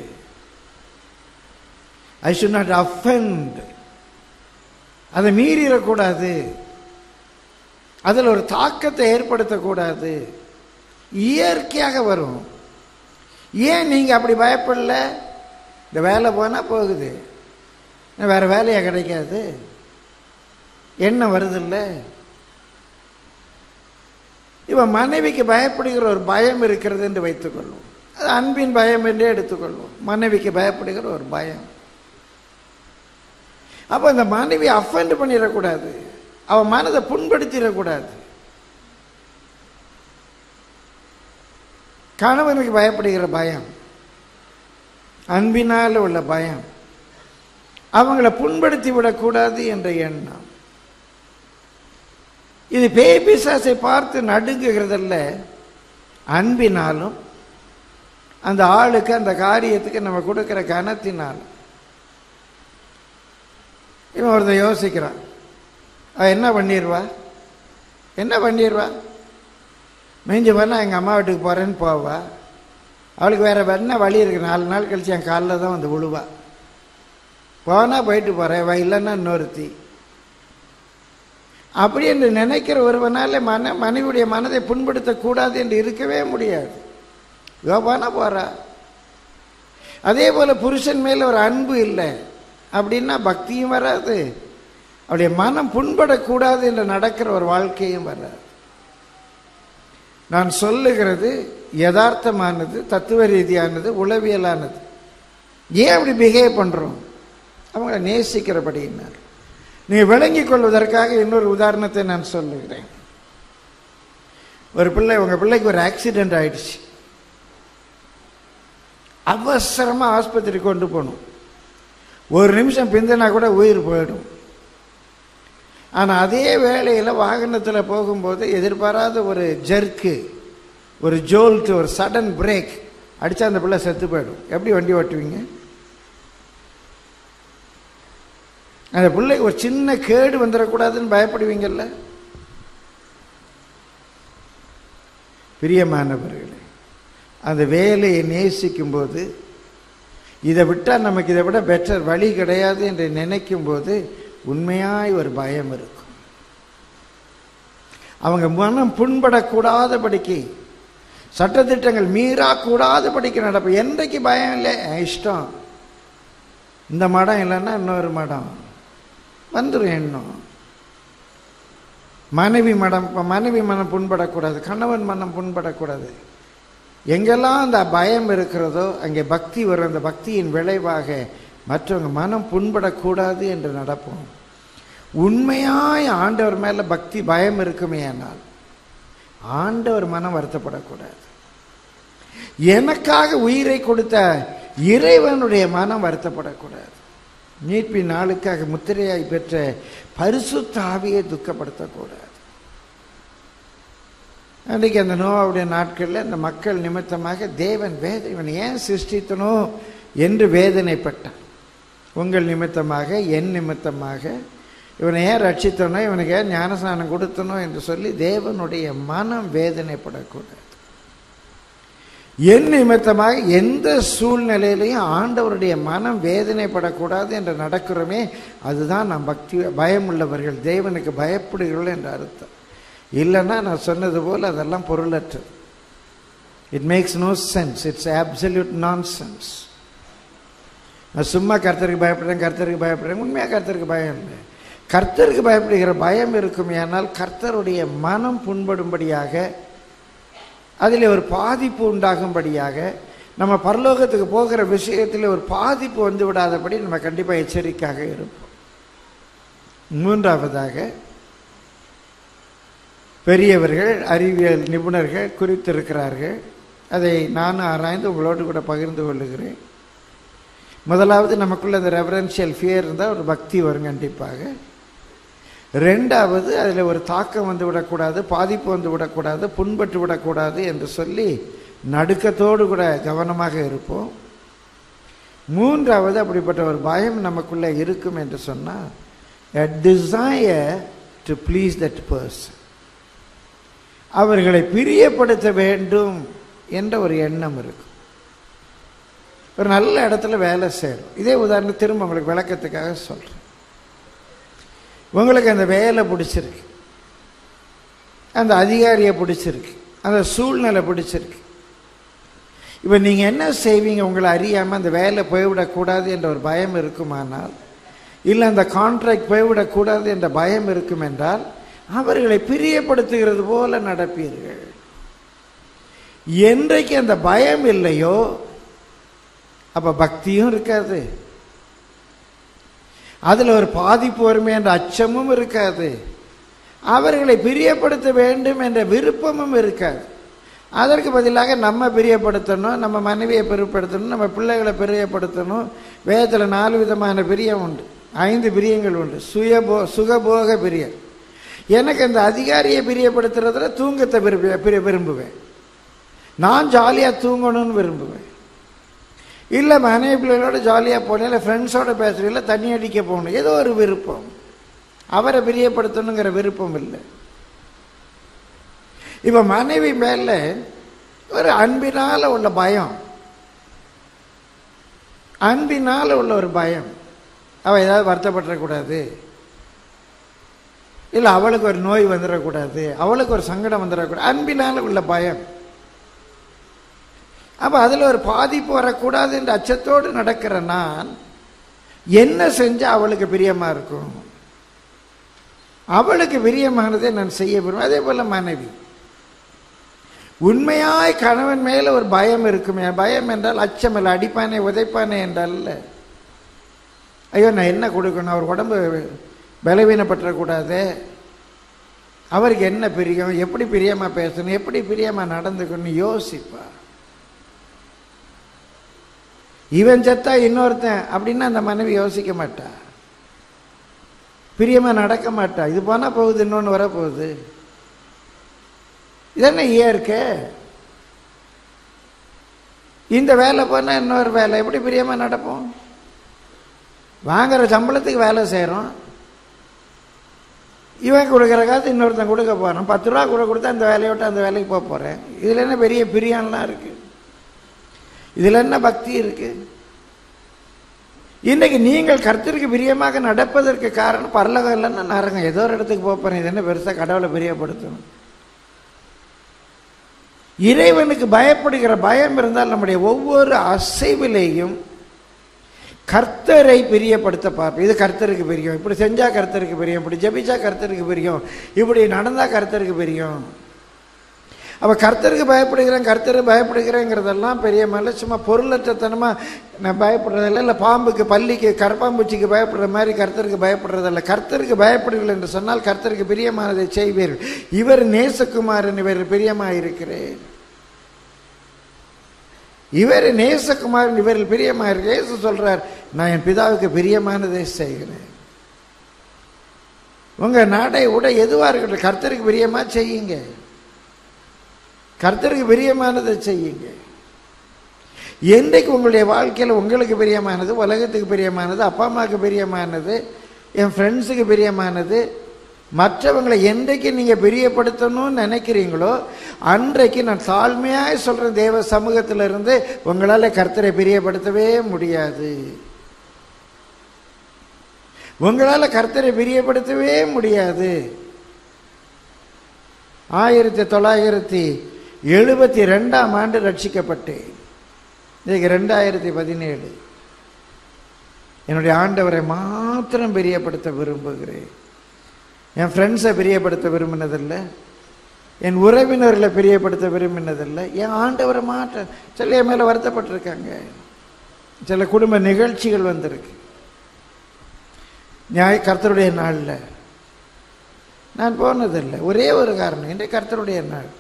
ஐ ஷுட் நாட் அஃபெண்ட் அதை மீறிடக்கூடாது அதில் ஒரு தாக்கத்தை ஏற்படுத்தக்கூடாது இயற்கையாக வரும் ஏன் நீங்கள் அப்படி பயப்படல இந்த வேலை போனால் போகுது வேற வேலையாக கிடைக்காது என்ன வருதில்ல இவன் மனைவிக்கு பயப்படுகிற ஒரு பயம் இருக்கிறது என்று வைத்துக்கொள்வோம் அது அன்பின் பயம் என்றே எடுத்துக்கொள்வோம் மனைவிக்கு பயப்படுகிற ஒரு பயம் அப்போ அந்த மனைவி அஃபெண்ட் பண்ணிடக்கூடாது அவன் மனதை புண்படுத்திடக்கூடாது கணவனுக்கு பயப்படுகிற பயம் அன்பினால் உள்ள பயம் அவங்கள புண்படுத்தி விடக்கூடாது என்ற எண்ணம் இது பேய் பிசாசை பார்த்து நடுங்குகிறதல்ல அன்பினாலும் அந்த ஆளுக்கு அந்த காரியத்துக்கு நம்ம கொடுக்கிற கனத்தினாலும் இவன் ஒருத்தன் யோசிக்கிறான் அவ என்ன பண்ணிடுவா என்ன பண்ணிடுவா மிஞ்சி பண்ணால் எங்கள் அம்மா வீட்டுக்கு போகிறேன்னு போவா அவளுக்கு வேற என்ன வழி இருக்கு நாலு நாள் கழிச்சு என் காலில் தான் வந்து விழுவா போனால் போயிட்டு போகிறேன் வா இல்லைன்னா இன்னொருத்தி அப்படி என்று நினைக்கிற ஒருவனால மன மனைவியுடைய மனதை புண்படுத்தக்கூடாது என்று இருக்கவே முடியாது யோபானா போறா அதே போல புருஷன் மேல ஒரு அன்பு இல்லை அப்படின்னா பக்தியும் வராது அவருடைய மனம் புண்படக்கூடாது என்று நடக்கிற ஒரு வாழ்க்கையும் வராது நான் சொல்லுகிறது யதார்த்தமானது தத்துவ ரீதியானது உளவியலானது ஏன் அப்படி பிஹேவ் பண்றோம் அவங்கள நேசிக்கிறபடியினார் நீங்கள் விளங்கிக் கொள்வதற்காக இன்னொரு உதாரணத்தை நான் சொல்லுகிறேன் ஒரு பிள்ளை உங்கள் பிள்ளைக்கு ஒரு ஆக்சிடென்ட் ஆயிடுச்சு அவசரமாக ஆஸ்பத்திரி கொண்டு போகணும் ஒரு நிமிஷம் பிந்தினா கூட உயிர் போயிடும் ஆனால் அதே வேளையில் வாகனத்தில் போகும்போது எதிர்பாராத ஒரு ஜர்க்கு ஒரு ஜோல்ட்டு ஒரு சடன் பிரேக் அடித்தா அந்த பிள்ளை செத்து போயிடும் எப்படி வண்டி ஓட்டுவீங்க அந்த பிள்ளைக்கு ஒரு சின்ன கேடு வந்துடக்கூடாதுன்னு பயப்படுவீங்கல்ல பிரியமானவர்களே அந்த வேலையை நேசிக்கும் போது இதை விட்டால் நமக்கு இதை விட பெட்டர் வழி கிடையாது என்று நினைக்கும் போது உண்மையாய் ஒரு பயம் இருக்கும் அவங்க மனம் புண்படக்கூடாதபடிக்கு சட்டத்திட்டங்கள் மீறக்கூடாதபடிக்கு நடப்பு என்றைக்கு பயம் இல்லை இஷ்டம் இந்த மடம் இல்லைன்னா இன்னொரு மடம் வந்துடும் எண்ணம் மனைவி மடம் இப்போ மனைவி மனம் புண்படக்கூடாது கணவன் மனம் புண்படக்கூடாது எங்கெல்லாம் அந்த பயம் இருக்கிறதோ அங்கே பக்தி வரும் அந்த பக்தியின் விளைவாக மற்றவங்க மனம் புண்படக்கூடாது என்று நடப்போம் உண்மையாய் ஆண்டவர் மேல பக்தி பயம் இருக்குமே ஆனால் ஆண்டவர் மனம் வருத்தப்படக்கூடாது எனக்காக உயிரை கொடுத்த இறைவனுடைய மனம் வருத்தப்படக்கூடாது மீட்பின் நாளுக்காக முத்திரையாய் பெற்ற பரிசுத்த ஆவியை துக்கப்படுத்தக்கூடாது அன்றைக்கு அந்த நோவாவுடைய நாட்களில் அந்த மக்கள் நிமித்தமாக தேவன் வேத இவன் ஏன் சிருஷ்டித்தனோ என்று வேதனைப்பட்டான் உங்கள் நிமித்தமாக என் நிமித்தமாக இவனை ஏன் ரட்சித்தனோ இவனுக்கு ஏன் ஞானஸ்நானம் கொடுத்தனோ என்று சொல்லி தேவனுடைய மனம் வேதனைப்படக்கூடாது என் நிமித்தமாக எந்த சூழ்நிலையிலையும் ஆண்டவருடைய மனம் வேதனைப்படக்கூடாது என்று நடக்கிறோமே அதுதான் நாம் பக்தி பயமுள்ளவர்கள் தேவனுக்கு பயப்படுகிறோம் என்ற அர்த்தம் இல்லைன்னா நான் சொன்னது போல் அதெல்லாம் பொருளற்றது it makes no sense it's absolute nonsense நான் சும்மா கர்த்தருக்கு பயப்படுறேன் கர்த்தருக்கு பயப்படுறேன் உண்மையாக கர்த்தருக்கு பயம் இல்லை கர்த்தருக்கு பயப்படுகிற பயம் இருக்குமே ஆனால் கர்த்தருடைய மனம் புண்படும்படியாக அதில் ஒரு பாதிப்பு உண்டாகும்படியாக நம்ம பரலோகத்துக்கு போகிற விஷயத்தில் ஒரு பாதிப்பு வந்து விடாதபடி நம்ம கண்டிப்பாக எச்சரிக்கையாக இருப்போம் மூன்றாவதாக பெரியவர்கள் அறிவியல் நிபுணர்கள் குறித்திருக்கிறார்கள் அதை நானும் ஆராய்ந்து உங்களோடு கூட பகிர்ந்து கொள்ளுகிறேன் முதலாவது நமக்குள்ள அந்த ரெவரன்ஷியல் ஃபியர் இருந்தால் ஒரு பக்தி வரும் கண்டிப்பாக ரெண்டாவது அதில் ஒரு தாக்கம் வந்து விடக்கூடாது பாதிப்பு வந்து விடக்கூடாது புண்பட்டு விடக்கூடாது என்று சொல்லி நடுக்கத்தோடு கூட கவனமாக இருப்போம் மூன்றாவது அப்படிப்பட்ட ஒரு பயம் நமக்குள்ளே இருக்கும் என்று சொன்னால் a desire to please that person அவர்களை பிரியப்படுத்த வேண்டும் என்ற ஒரு எண்ணம் இருக்கும் ஒரு நல்ல இடத்துல வேலை செய்யணும் இதே உதாரணம் திரும்ப உங்களுக்கு விளக்கத்துக்காக சொல்கிறேன் உங்களுக்கு அந்த வேலை பிடிச்சிருக்கு அந்த அதிகாரியை பிடிச்சிருக்கு அந்த சூழ்நிலை பிடிச்சிருக்கு இப்போ நீங்கள் என்ன செய்வீங்க உங்களை அறியாமல் அந்த வேலை போய்விடக்கூடாது என்ற ஒரு பயம் இருக்குமானால் இல்லை அந்த கான்ட்ராக்ட் போய்விடக்கூடாது என்ற பயம் இருக்கும் என்றால் அவர்களை பிரியப்படுத்துகிறது போல நடப்பீர்கள் என்றைக்கு அந்த பயம் இல்லையோ அப்ப பக்தியும் இருக்காது அதுல ஒரு பாதிப்பு வருமே என்ற அச்சமும் இருக்காது அவர்களை பிரியப்படுத்த வேண்டும் என்ற விருப்பமும் இருக்காது அதற்கு பதிலாக நம்ம பிரியப்படுத்தணும் நம்ம மனைவியை பிரியப்படுத்தணும் நம்ம பிள்ளைகளை பிரியப்படுத்தணும் வேதத்தில் நாலு விதமான பிரியம் உண்டு ஐந்து பிரியங்கள் உண்டு சுயபோ சுகபோக பிரியம் எனக்கு அந்த அதிகாரியை பிரியப்படுத்துறதுல தூங்கத்தை விரும்ப பிரிய விரும்புவேன் நான் ஜாலியாக தூங்கணும்னு விரும்புவேன் இல்லை மனைவி பிள்ளைகளோட ஜாலியாக போகணும் இல்லை ஃப்ரெண்ட்ஸோட பேசுகிறேன் இல்லை தண்ணி அடிக்க போகணும் ஏதோ ஒரு விருப்பம் அவரை பிரியப்படுத்தணுங்கிற விருப்பம் இல்லை இப்போ மனைவி மேல ஒரு அன்பினால உள்ள பயம் அன்பினால உள்ள ஒரு பயம் அவள் ஏதாவது வருத்தப்பட்டுறக்கூடாது இல்லை அவளுக்கு ஒரு நோய் வந்துடக்கூடாது அவளுக்கு ஒரு சங்கடம் வந்துடக்கூடாது அன்பினால உள்ள பயம் அப்போ அதில் ஒரு பாதிப்பு வரக்கூடாது என்ற அச்சத்தோடு நடக்கிற நான் என்ன செஞ்சால் அவளுக்கு பிரியமாக இருக்கும் அவளுக்கு பிரியமானதை நான் செய்ய விரும்புவேன் அதே போல் மனைவி உண்மையாய் கணவன் மேல ஒரு பயம் இருக்குமே பயம் என்றால் அச்சம் இல்லை அடிப்பானே உதைப்பானே என்றால் ஐயோ நான் என்ன கொடுக்கணும் அவர் உடம்பு பலவீனப்பட்டுறக்கூடாது அவருக்கு என்ன பிரியம் எப்படி பிரியமா பேசணும் எப்படி பிரியமா நடந்துக்கணும் யோசிப்பா இவன் செத்தா இன்னொருத்தன் அப்படின்னா அந்த மனைவி யோசிக்க மாட்டா பிரியமா நடக்க மாட்டா இது போனா போகுது இன்னொன்று வர போகுது இதென்ன இயற்கை இந்த வேலை போனால் இன்னொரு வேலை எப்படி பிரியமா நடப்போம் வாங்குற சம்பளத்துக்கு வேலை செய்கிறோம் இவன் கொடுக்குற காசு இன்னொருத்தன் கொடுக்க போகிறான் பத்து ரூபா கூட கொடுத்தா அந்த வேலையை விட்டு அந்த வேலைக்கு போக போகிறேன் இதில் என்ன பெரிய பிரியம்லாம் இருக்குது இதில் என்ன பக்தி இருக்கு இன்றைக்கு நீங்கள் கர்த்தருக்கு பிரியமாக நடப்பதற்கு காரணம் பரலகம் இல்லைன்னா நரகம் ஏதோ ஒரு இடத்துக்கு போக போகிறேன் இது என்ன பெருசாக கடவுளை பிரியப்படுத்தணும் இறைவனுக்கு பயப்படுகிற பயம் இருந்தால் நம்முடைய ஒவ்வொரு அசைவிலேயும் கர்த்தரை பிரியப்படுத்த பார்ப்போம் இது கர்த்தருக்கு பிரியும் இப்படி செஞ்சா கர்த்தருக்கு பிரியும் இப்படி ஜெபிச்சா கர்த்தருக்கு பிரியும் இப்படி நடந்தா கர்த்தருக்கு பிரியும் அப்ப கர்த்தருக்கு பயப்படுகிறேன் கர்த்தருக்கு பயப்படுகிறேங்கிறதெல்லாம் பெரிய மேல சும்மா பொருளற்றத்தனமா நான் பயப்படுறதில்ல இல்லை பாம்புக்கு பள்ளிக்கு கரப்பாம்பூச்சிக்கு பயப்படுற மாதிரி கர்த்தருக்கு பயப்படுறதில்ல கர்த்தருக்கு பயப்படுங்கள் என்று சொன்னால் கர்த்தருக்கு பிரியமானதை செய்வீர்கள் இவர் நேசகுமாரன் இவர் பிரியமாக இருக்கிறேன் இவர் நேசகுமாரன் இவரில் பிரியமாக இருக்கு இயேசு சொல்றார் நான் என் பிதாவுக்கு பிரியமானதை செய்கிறேன் உங்க நடை உடை எதுவா இருக்கட்டும் கர்த்தருக்கு பிரியமா செய்யுங்க கர்த்தருக்கு பிரியமானதை செய்யுங்க என்றைக்கு உங்களுடைய வாழ்க்கையில் உங்களுக்கு பிரியமானது உலகத்துக்கு பிரியமானது அப்பா அம்மாவுக்கு பிரியமானது என் ஃப்ரெண்ட்ஸுக்கு பிரியமானது மற்றவங்களை என்றைக்கு நீங்கள் பிரியப்படுத்தணும்னு நினைக்கிறீங்களோ அன்றைக்கு நான் தாழ்மையாக சொல்கிறேன் தேவ சமூகத்தில் இருந்து உங்களால் கர்த்தரை பிரியப்படுத்தவே முடியாது உங்களால் கர்த்தரை பிரியப்படுத்தவே முடியாது ஆயிரத்தி தொள்ளாயிரத்தி எழுபத்தி ரெண்டாம் ஆண்டு ரட்சிக்கப்பட்டேன் இன்னைக்கு ரெண்டாயிரத்தி பதினேழு என்னுடைய ஆண்டவரை மாத்திரம் பிரியப்படுத்த விரும்புகிறேன் என் ஃப்ரெண்ட்ஸை பிரியப்படுத்த விரும்பினதில்லை என் உறவினர்களை பிரியப்படுத்த விரும்பினதில்லை என் ஆண்டவரை மாற்ற சில என் மேலே வருத்தப்பட்டிருக்காங்க சில குடும்ப நிகழ்ச்சிகள் வந்திருக்கு நியாய கர்த்தருடைய நாளில் நான் போனதில்லை ஒரே ஒரு காரணம் இன்றைய கர்த்தருடைய நாள்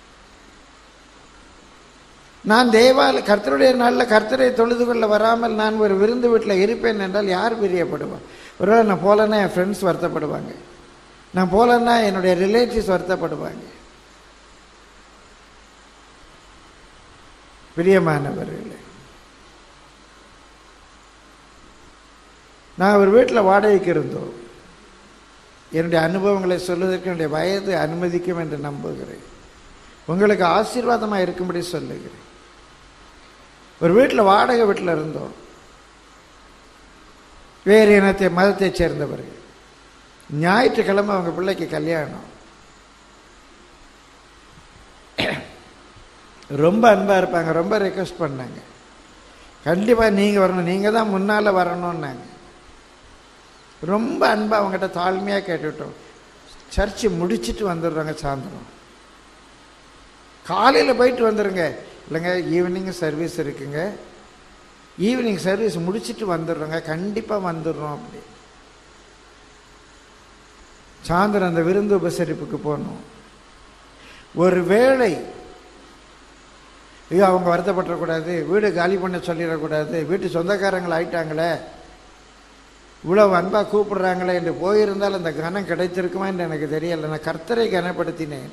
நான் தேவால கர்த்தருடைய நாளில் கர்த்தரை தொழுது கொள்ள வராமல் நான் ஒரு விருந்து வீட்டில் இருப்பேன் என்றால் யார் பிரியப்படுவான் ஒருவேளை நான் போலன்னா என் ஃப்ரெண்ட்ஸ் வருத்தப்படுவாங்க நான் போலன்னா என்னுடைய ரிலேட்டிவ்ஸ் வருத்தப்படுவாங்க பிரியமானவர்களே நான் ஒரு வீட்டில் வாடகைக்கு இருந்தோம் என்னுடைய அனுபவங்களை சொல்வதற்கு என்னுடைய வயது அனுமதிக்கும் என்று நம்புகிறேன் உங்களுக்கு ஆசீர்வாதமாக இருக்கும்படி சொல்லுகிறேன் ஒரு வீட்டில் வாடகை வீட்டில் இருந்தோம் வேறு இனத்தை மதத்தை சேர்ந்தவர்கள் ஞாயிற்றுக்கிழமை அவங்க பிள்ளைக்கு கல்யாணம் ரொம்ப அன்பாக இருப்பாங்க ரொம்ப ரெக்வஸ்ட் பண்ணாங்க கண்டிப்பாக நீங்கள் வரணும் நீங்கள் தான் முன்னால் வரணும்னாங்க ரொம்ப அன்பாக அவங்ககிட்ட தாழ்மையாக கேட்டுவிட்டோம் சர்ச்சு முடிச்சுட்டு வந்துடுறாங்க சாயந்தரம் காலையில் போயிட்டு வந்துடுங்க இல்லைங்க ஈவினிங் சர்வீஸ் இருக்குங்க ஈவினிங் சர்வீஸ் முடிச்சுட்டு வந்துடுறோங்க கண்டிப்பாக வந்துடுறோம் அப்படி சாயந்தரம் அந்த விருந்து உபசரிப்புக்கு போகணும் ஒரு வேளை ஐயோ அவங்க வருத்தப்படக்கூடாது வீடு காலி பண்ண சொல்லிடக்கூடாது வீட்டு சொந்தக்காரங்கள் ஆயிட்டாங்களே இவ்வளோ அன்பாக கூப்பிடுறாங்களே என்று போயிருந்தால் அந்த கனம் கிடைத்திருக்குமா என்று எனக்கு தெரியலை நான் கர்த்தரை கனப்படுத்தினேன்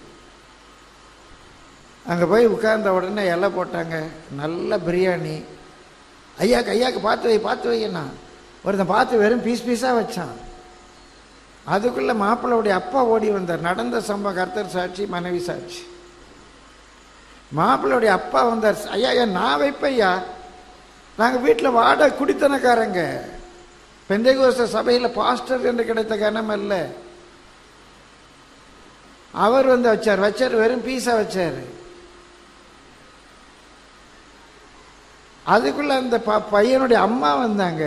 அங்கே போய் உட்கார்ந்த உடனே இலை போட்டாங்க நல்ல பிரியாணி ஐயாக்கு ஐயாக்கு பார்த்து வை பார்த்து வையண்ணா ஒருத்தன் பார்த்து வெறும் பீஸ் பீஸாக வச்சான் அதுக்குள்ளே மாப்பிள்ளையுடைய அப்பா ஓடி வந்தார் நடந்த சம்பவம் கர்த்தர் சாட்சி மனைவி சாட்சி மாப்பிள்ளையுடைய அப்பா வந்தார் ஐயா ஐயா நான் வைப்பையா நாங்கள் வீட்டில் வாட குடித்தனக்காரங்க பெந்தைகோச சபையில் பாஸ்டர் என்று கிடைத்த கனம் அல்ல அவர் வந்து வச்சார் வச்சார் வெறும் பீஸா வச்சார் அதுக்குள்ள அந்த ப பையனுடைய அம்மா வந்தாங்க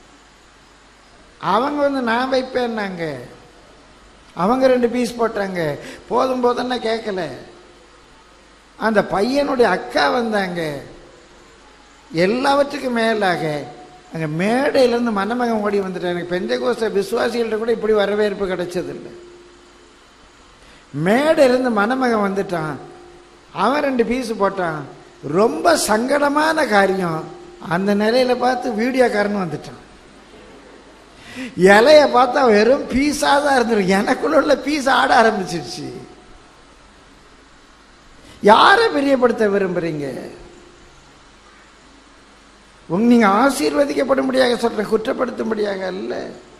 அவங்க வந்து நான் வைப்பேன்னாங்க அவங்க ரெண்டு பீஸ் போட்டாங்க போதும் போதும்னா கேட்கல அந்த பையனுடைய அக்கா வந்தாங்க எல்லாவற்றுக்கும் மேலாக அங்கே மேடையிலேருந்து மணமகன் ஓடி வந்துட்டான் எனக்கு பெஞ்சகோச விசுவாசிகள்கிட்ட கூட இப்படி வரவேற்பு கிடைச்சதில்லை மேடையிலேருந்து மணமகன் வந்துட்டான் அவன் ரெண்டு பீஸ் போட்டான் ரொம்ப சங்கடமான காரியம் அந்த நிலையில பார்த்து வீடியோக்காரன் வந்துட்டான் இலைய பார்த்தா வெறும் பீஸா தான் இருந்திருக்கு எனக்குள்ள உள்ள பீஸ் ஆட ஆரம்பிச்சிருச்சு யாரை பிரியப்படுத்த விரும்புறீங்க உங்க நீங்க ஆசீர்வதிக்கப்படும்படியாக சொல்ற குற்றப்படுத்தும்படியாக அல்ல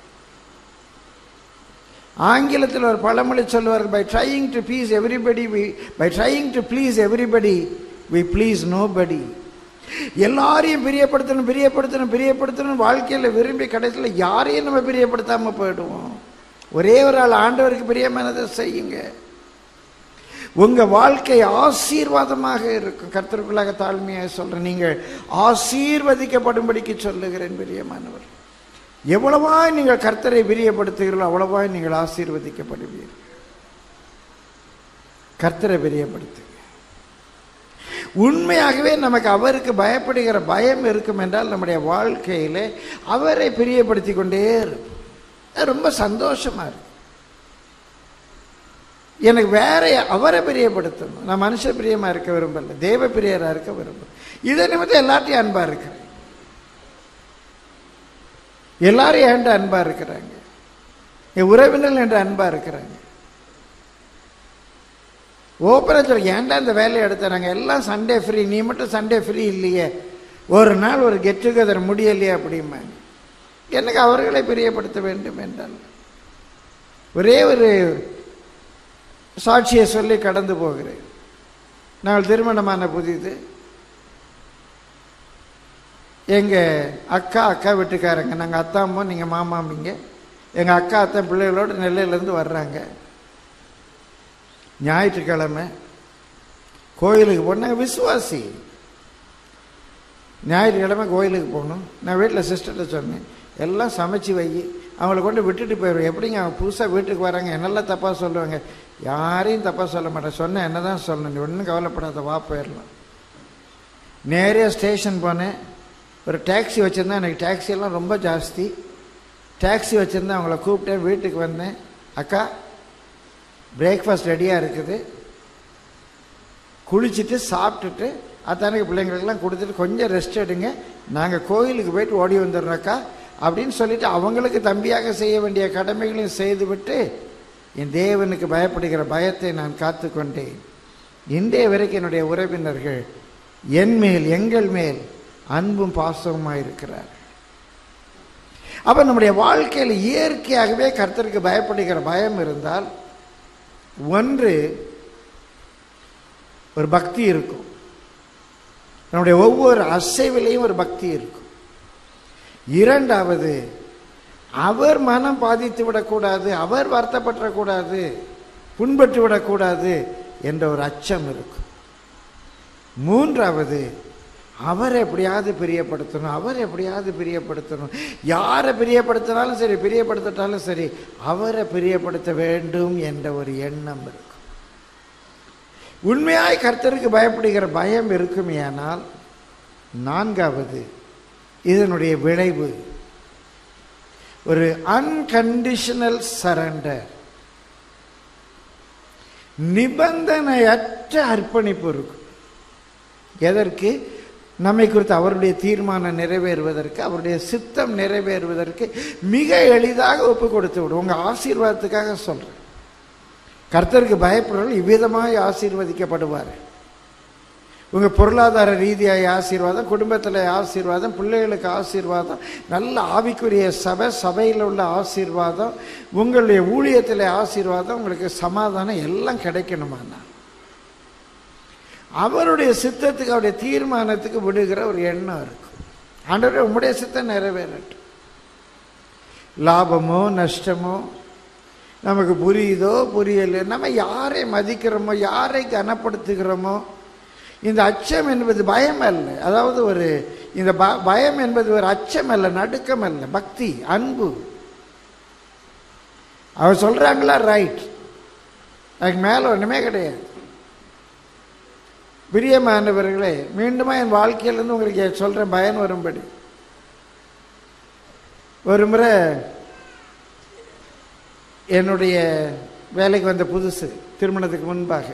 ஆங்கிலத்தில் ஒரு பழமொழி சொல்லுவார்கள் by trying to please everybody by trying to please everybody we please nobody எல்லாரையும் பிரியப்படுத்தணும் பிரியப்படுத்தணும் பிரியப்படுத்தணும் வாழ்க்கையில் விரும்பி கடைசியில் யாரையும் நம்ம பிரியப்படுத்தாம போயிடுவோம் ஒரே ஒரு ஆள் ஆண்டவருக்கு பிரியமானதை செய்யுங்க உங்க வாழ்க்கை ஆசீர்வாதமாக இருக்கும் கர்த்தருக்குள்ளாக தாழ்மையாக சொல்றேன் நீங்கள் ஆசீர்வதிக்கப்படும்படிக்கு சொல்லுகிறேன் பிரியமானவர் எவ்வளவாய் நீங்கள் கர்த்தரை பிரியப்படுத்துகிறீர்களோ அவ்வளவாய் நீங்கள் ஆசீர்வதிக்கப்படுவீர்கள் கர்த்தரை பிரியப்படுத்துங்க உண்மையாகவே நமக்கு அவருக்கு பயப்படுகிற பயம் இருக்கும் என்றால் நம்முடைய வாழ்க்கையில அவரை பிரியப்படுத்தி கொண்டே இருக்கும் அது ரொம்ப சந்தோஷமா இருக்கு எனக்கு வேற அவரை பிரியப்படுத்தணும் நான் மனுஷ பிரியமா இருக்க விரும்பல தேவ பிரியரா இருக்க விரும்பல இதை நிமித்தம் எல்லாத்தையும் அன்பா இருக்கிறேன் எல்லாரும் ஏண்ட அன்பா இருக்கிறாங்க என் உறவினர்கள் என்ற அன்பா இருக்கிறாங்க ஓப்பனாக சொல்ல ஏன்டா இந்த வேலையை எடுத்த நாங்கள் எல்லாம் சண்டே ஃப்ரீ நீ மட்டும் சண்டே ஃப்ரீ இல்லையே ஒரு நாள் ஒரு கெட் டுகெதர் முடியலையே அப்படிம்பாங்க எனக்கு அவர்களை பிரியப்படுத்த வேண்டும் என்றால் ஒரே ஒரு சாட்சியை சொல்லி கடந்து போகிறேன் நாங்கள் திருமணமான புதிது எங்கள் அக்கா அக்கா வீட்டுக்காரங்க நாங்கள் அத்தாம்போ நீங்கள் மாமாம்பிங்க எங்கள் அக்கா அத்தன் பிள்ளைகளோடு நெல்லையிலேருந்து வர்றாங்க ஞாயிற்றுக்கிழமை கோயிலுக்கு போனாங்க விசுவாசி ஞாயிற்றுக்கிழமை கோயிலுக்கு போகணும் நான் வீட்டில் சிஸ்டர்கிட்ட சொன்னேன் எல்லாம் சமைச்சு வை அவங்கள கொண்டு விட்டுட்டு போயிடுவேன் எப்படிங்க அவங்க புதுசாக வீட்டுக்கு வராங்க என்னெல்லாம் தப்பாக சொல்லுவாங்க யாரையும் தப்பாக சொல்ல மாட்டேன் சொன்னேன் என்ன தான் சொல்லணும் நீ ஒன்றும் கவலைப்படாத வா போயிடலாம் நேரே ஸ்டேஷன் போனேன் ஒரு டாக்ஸி வச்சுருந்தேன் எனக்கு டாக்ஸி எல்லாம் ரொம்ப ஜாஸ்தி டாக்ஸி வச்சுருந்தேன் அவங்கள கூப்பிட்டேன் வீட்டுக்கு வந்தேன் அக்கா பிரேக்ஃபாஸ்ட் ரெடியாக இருக்குது குளிச்சுட்டு சாப்பிட்டுட்டு அத்தானுக்கு பிள்ளைங்களுக்கெல்லாம் கொடுத்துட்டு கொஞ்சம் ரெஸ்ட் எடுங்க நாங்கள் கோயிலுக்கு போயிட்டு ஓடி வந்துடுறோக்கா அப்படின்னு சொல்லிட்டு அவங்களுக்கு தம்பியாக செய்ய வேண்டிய கடமைகளையும் செய்துவிட்டு என் தேவனுக்கு பயப்படுகிற பயத்தை நான் காத்துக்கொண்டேன் இன்றைய வரைக்கும் என்னுடைய உறவினர்கள் என் மேல் எங்கள் மேல் அன்பும் பாசமுமாக இருக்கிறார் அப்ப நம்முடைய வாழ்க்கையில் இயற்கையாகவே கர்த்தருக்கு பயப்படுகிற பயம் இருந்தால் ஒன்று ஒரு பக்தி இருக்கும் நம்முடைய ஒவ்வொரு அசைவிலையும் ஒரு பக்தி இருக்கும் இரண்டாவது அவர் மனம் பாதித்து விடக்கூடாது அவர் வருத்தப்பட்டுறக்கூடாது புண்பட்டு விடக்கூடாது என்ற ஒரு அச்சம் இருக்கும் மூன்றாவது அவர் எப்படியாவது பிரியப்படுத்தணும் அவர் எப்படியாவது பிரியப்படுத்தணும் யாரை பிரியப்படுத்தினாலும் சரி பிரியப்படுத்திட்டாலும் சரி அவரை பிரியப்படுத்த வேண்டும் என்ற ஒரு எண்ணம் இருக்கும் உண்மையாய் கர்த்தருக்கு பயப்படுகிற பயம் இருக்குமேயானால் நான்காவது இதனுடைய விளைவு ஒரு அன்கண்டிஷனல் சரண்டர் நிபந்தனையற்ற அர்ப்பணிப்பு இருக்கும் எதற்கு நம்மை குறித்து அவருடைய தீர்மானம் நிறைவேறுவதற்கு அவருடைய சித்தம் நிறைவேறுவதற்கு மிக எளிதாக ஒப்பு கொடுத்து விடும் உங்க ஆசீர்வாதத்துக்காக சொல்றேன் கர்த்தருக்கு பயப்படுறவர்கள் இவ்விதமாய் ஆசீர்வதிக்கப்படுவார் உங்க பொருளாதார ரீதியாய் ஆசீர்வாதம் குடும்பத்தில் ஆசீர்வாதம் பிள்ளைகளுக்கு ஆசீர்வாதம் நல்ல ஆவிக்குரிய சபை சபையில் உள்ள ஆசீர்வாதம் உங்களுடைய ஊழியத்தில் ஆசீர்வாதம் உங்களுக்கு சமாதானம் எல்லாம் கிடைக்கணுமாண்ணா அவருடைய சித்தத்துக்கு அவருடைய தீர்மானத்துக்கு விடுகிற ஒரு எண்ணம் இருக்கும் ஆண்டவரே உம்முடைய சித்தம் நிறைவேறட்டும் லாபமோ நஷ்டமோ நமக்கு புரியுதோ புரியல நம்ம யாரை மதிக்கிறோமோ யாரை கனப்படுத்துகிறோமோ இந்த அச்சம் என்பது பயம் அல்ல அதாவது ஒரு இந்த ப- பயம் என்பது ஒரு அச்சம் அல்ல நடுக்கம் அல்ல பக்தி அன்பு அவர் சொல்றாங்களா ரைட் அதுக்கு மேல ஒண்ணுமே கிடையாது பிரியமானவர்களே மீண்டுமா என் வாழ்க்கையிலிருந்து உங்களுக்கு சொல்றேன் பயன் வரும்படி ஒரு முறை என்னுடைய வேலைக்கு வந்த புதுசு திருமணத்துக்கு முன்பாக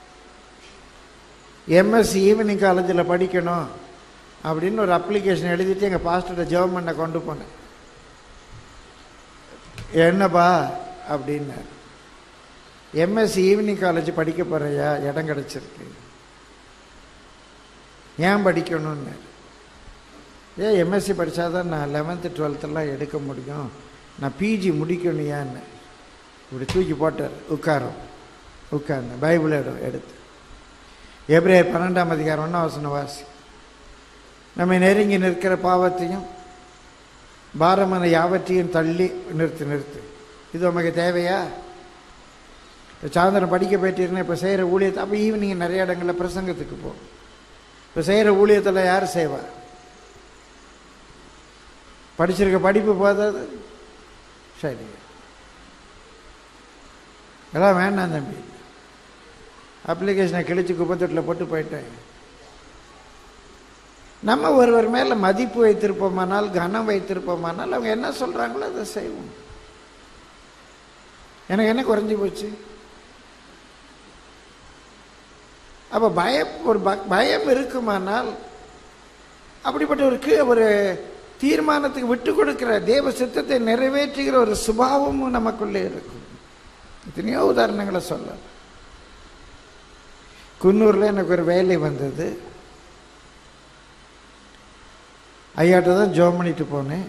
எம்எஸ்சி ஈவினிங் காலேஜில் படிக்கணும் அப்படின்னு ஒரு அப்ளிகேஷன் எழுதிட்டு எங்கள் பாஸ்டர்கிட்ட ஜெபம் பண்ண கொண்டு போனேன் என்னப்பா அப்படின்னாரு எம்எஸ்சி ஈவினிங் காலேஜ் படிக்க போறியா இடம் கிடச்சிருக்கு ஏன் படிக்கணும்னு ஏன் எம்எஸ்சி படித்தாதான் நான் லெவன்த்து டுவெல்த்தெல்லாம் எடுக்க முடியும் நான் பிஜி முடிக்கணும் ஏன்னு இப்படி தூக்கி போட்டார் உட்காரும் உட்கார்ந்தேன் பைபிள் எடு எடுத்து எப்ரேயர் பன்னெண்டாம் அதிகாரம் ஒன்றாம் வசனம் வாசி நம்மை நெருங்கி நிற்கிற பாவத்தையும் பாரமான யாவற்றையும் தள்ளி நிறுத்து நிறுத்து இது உமக்கு தேவையா இப்போ சாயந்தரம் படிக்க போயிட்டீங்கன்னா இப்போ செய்கிற ஊழியத்தை அப்போ ஈவினிங் நிறைய இடங்களில் பிரசங்கத்துக்கு போ இப்போ செய்கிற ஊழியத்தில் யார் செய்வா படிச்சிருக்க படிப்பு போதாது சரி எல்லாம் வேண்டாம் தம்பி அப்ளிகேஷனை கிழிச்சு குப்பத்தொட்டில் போட்டு போயிட்டேன் நம்ம ஒருவர் மேல மதிப்பு வைத்திருப்போமானால் கனம் வைத்திருப்போமானால் அவங்க என்ன சொல்றாங்களோ அதை செய்வோம் எனக்கு என்ன குறைஞ்சி போச்சு அப்ப பயம் ஒரு ப- பயம் இருக்குமானால் அப்படிப்பட்ட ஒரு கீ- ஒரு தீர்மானத்துக்கு விட்டு கொடுக்கிற தேவ சித்தத்தை நிறைவேற்றுகிற ஒரு சுபாவமும் நமக்குள்ளே இருக்கும் எத்தனையோ உதாரணங்களை சொல்லலாம் குன்னூரில் எனக்கு ஒரு வேலை வந்தது ஐயாட்ட தான் ஜோம் பண்ணிட்டு போனேன்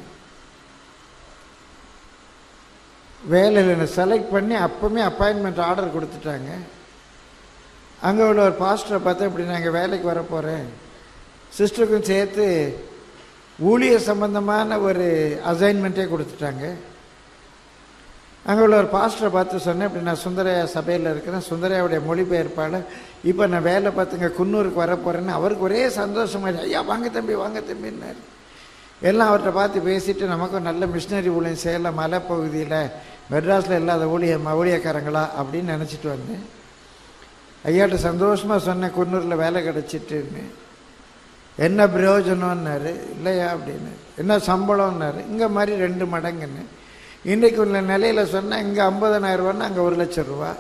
வேலையில் என்னை செலக்ட் பண்ணி அப்பவுமே அப்பாயின்மெண்ட் ஆர்டர் கொடுத்துட்டாங்க அங்கே உள்ள ஒரு பாஸ்டரை பார்த்தா இப்படி நான் இங்கே வேலைக்கு வர போகிறேன் சிஸ்டருக்கும் சேர்த்து ஊழிய சம்பந்தமான ஒரு அசைன்மெண்ட்டே கொடுத்துட்டாங்க அங்கே உள்ள ஒரு பாஸ்டரை பார்த்து சொன்னேன் இப்படி நான் சுந்தரையா சபையில் இருக்கிறேன் சுந்தரையாவுடைய மொழிபெயர்ப்பாளர் இப்போ நான் வேலை பார்த்துங்க குன்னூருக்கு வர போகிறேன்னு அவருக்கு ஒரே சந்தோஷமாயிடுச்சு ஐயா வாங்க தம்பி வாங்க தம்பின்னாரு எல்லாம் அவர்கிட்ட பார்த்து பேசிட்டு நமக்கும் நல்ல மிஷினரி ஊழியம் செய்யலாம் மலைப்பகுதியில் மெட்ராஸில் இல்லாத ஊழிய ஊழியக்காரங்களா அப்படின்னு நினச்சிட்டு வந்தேன் ஐயாட்ட சந்தோஷமாக சொன்னேன் குன்னூரில் வேலை கிடச்சிட்டுன்னு என்ன பிரயோஜனம்னாரு இல்லையா அப்படின்னு என்ன சம்பளம்னாரு இங்கே மாதிரி ரெண்டு மடங்குன்னு இன்றைக்கு உள்ள நிலையில் சொன்னால் இங்கே ஐம்பதனாயிரம் ரூபான்னா அங்கே ஒரு லட்சம் ரூபா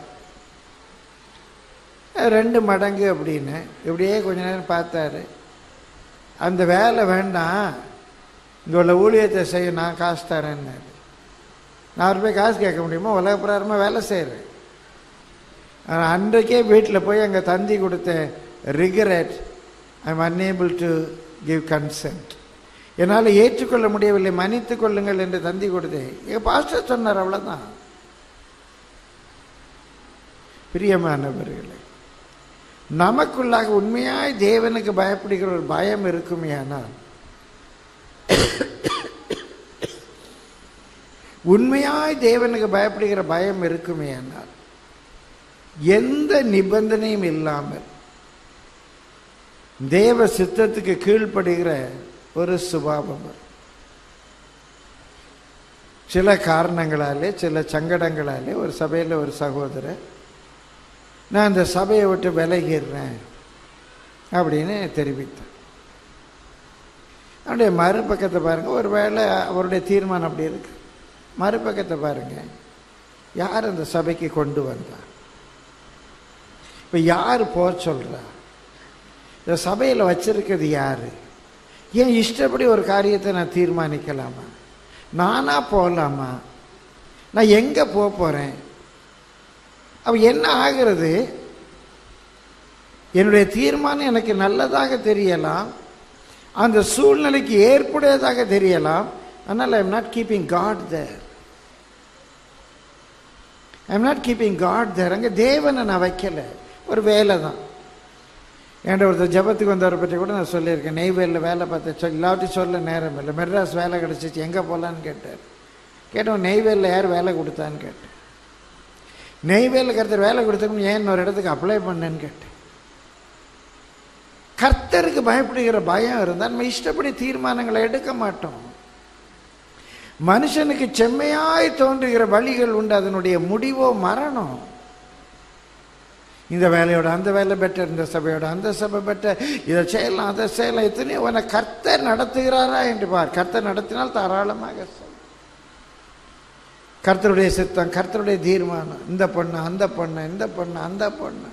ரெண்டு மடங்கு அப்படின்னு இப்படியே கொஞ்ச நேரம் பார்த்தாரு அந்த வேலை வேண்டாம் இங்கே உள்ள ஊழியத்தை செய்ய நான் காசு தரேன்னாரு நான் ஒரு போய் காசு கேட்க முடியுமா உலக பிரகாரமாக வேலை செய்கிறேன் ஆனால் அன்றைக்கே வீட்டில் போய் அங்கே தந்தி கொடுத்த regret I am unable to give consent என்னால் ஏற்றுக்கொள்ள முடியவில்லை மன்னித்து கொள்ளுங்கள் என்று தந்தி கொடுத்தேன் எங்கள் பாஸ்டர் சொன்னார் அவ்வளோதான் பிரியமானவர்களே நமக்குள்ளாக உண்மையாய் தேவனுக்கு பயப்படுகிற ஒரு பயம் இருக்குமே ஆனால் உண்மையாய் தேவனுக்கு பயப்படுகிற பயம் இருக்குமே ஆனால் எந்த நிபந்தனையும் இல்லாமல் தேவ சித்தத்துக்கு கீழ்ப்படுகிற ஒரு சுபாவம் வரும். சில காரணங்களாலே சில சங்கடங்களாலே ஒரு சபையில் ஒரு சகோதரர் நான் அந்த சபையை விட்டு விலகிடுறேன் அப்படின்னு தெரிவித்தேன் அவருடைய மறுபக்கத்தை பாருங்க ஒருவேளை அவருடைய தீர்மானம் அப்படி இருக்கு மறுபக்கத்தை பாருங்க யார் அந்த சபைக்கு கொண்டு வந்தார் இப்போ யார் போக சொல்றா இந்த சபையில் வச்சிருக்கிறது யாரு ஏன் இஷ்டப்படி ஒரு காரியத்தை நான் தீர்மானிக்கலாமா நானா போகலாமா நான் எங்கே போக போகிறேன் அப்போ என்ன ஆகிறது என்னுடைய தீர்மானம் எனக்கு நல்லதாக தெரியலாம் அந்த சூழ்நிலைக்கு ஏற்புடையதாக தெரியலாம் ஆனால் I am not keeping God there I am not keeping God there அங்கே தேவனை நான் வைக்கல ஒரு வேலை தான் என்கிட்ட ஒருத்தர் ஜபத்துக்கு வந்தவரை பற்றி கூட நான் சொல்லியிருக்கேன் நெய்வேலியில் வேலை பார்த்தேன் சொல் இல்லாட்டி சொல்ல நேரம் இல்லை மெட்ராஸ் வேலை கிடச்சிச்சு எங்கே போகலான்னு கேட்டார் கேட்டோம் நெய்வேலியில் யார் வேலை கொடுத்தான்னு கேட்டேன் நெய்வேலில் கருத்தர் வேலை கொடுத்தோம்னு ஏன் இன்னொரு இடத்துக்கு அப்ளை பண்ணேன்னு கேட்டேன் கர்த்தருக்கு பயப்படுகிற பயம் இருந்தால் நம்ம இஷ்டப்படி தீர்மானங்களை எடுக்க மாட்டோம் மனுஷனுக்கு செம்மையாய் தோன்றுகிற வழிகள் உண்டு அதனுடைய முடிவோ மரணம் இந்த வேலையோட அந்த வேலை பெட்டர் இந்த சபையோட அந்த சபை பெட்டர் இதை செய்யலாம் அதை செய்யலாம் எத்தனையோ உன கர்த்தர் நடத்துகிறாரா என்று பார் கர்த்தர் நடத்தினால் தாராளமாக செய். கர்த்தருடைய சித்தம் கர்த்தருடைய தீர்மானம் இந்த பொண்ணு அந்த பொண்ணு இந்த பொண்ணு அந்த பொண்ணு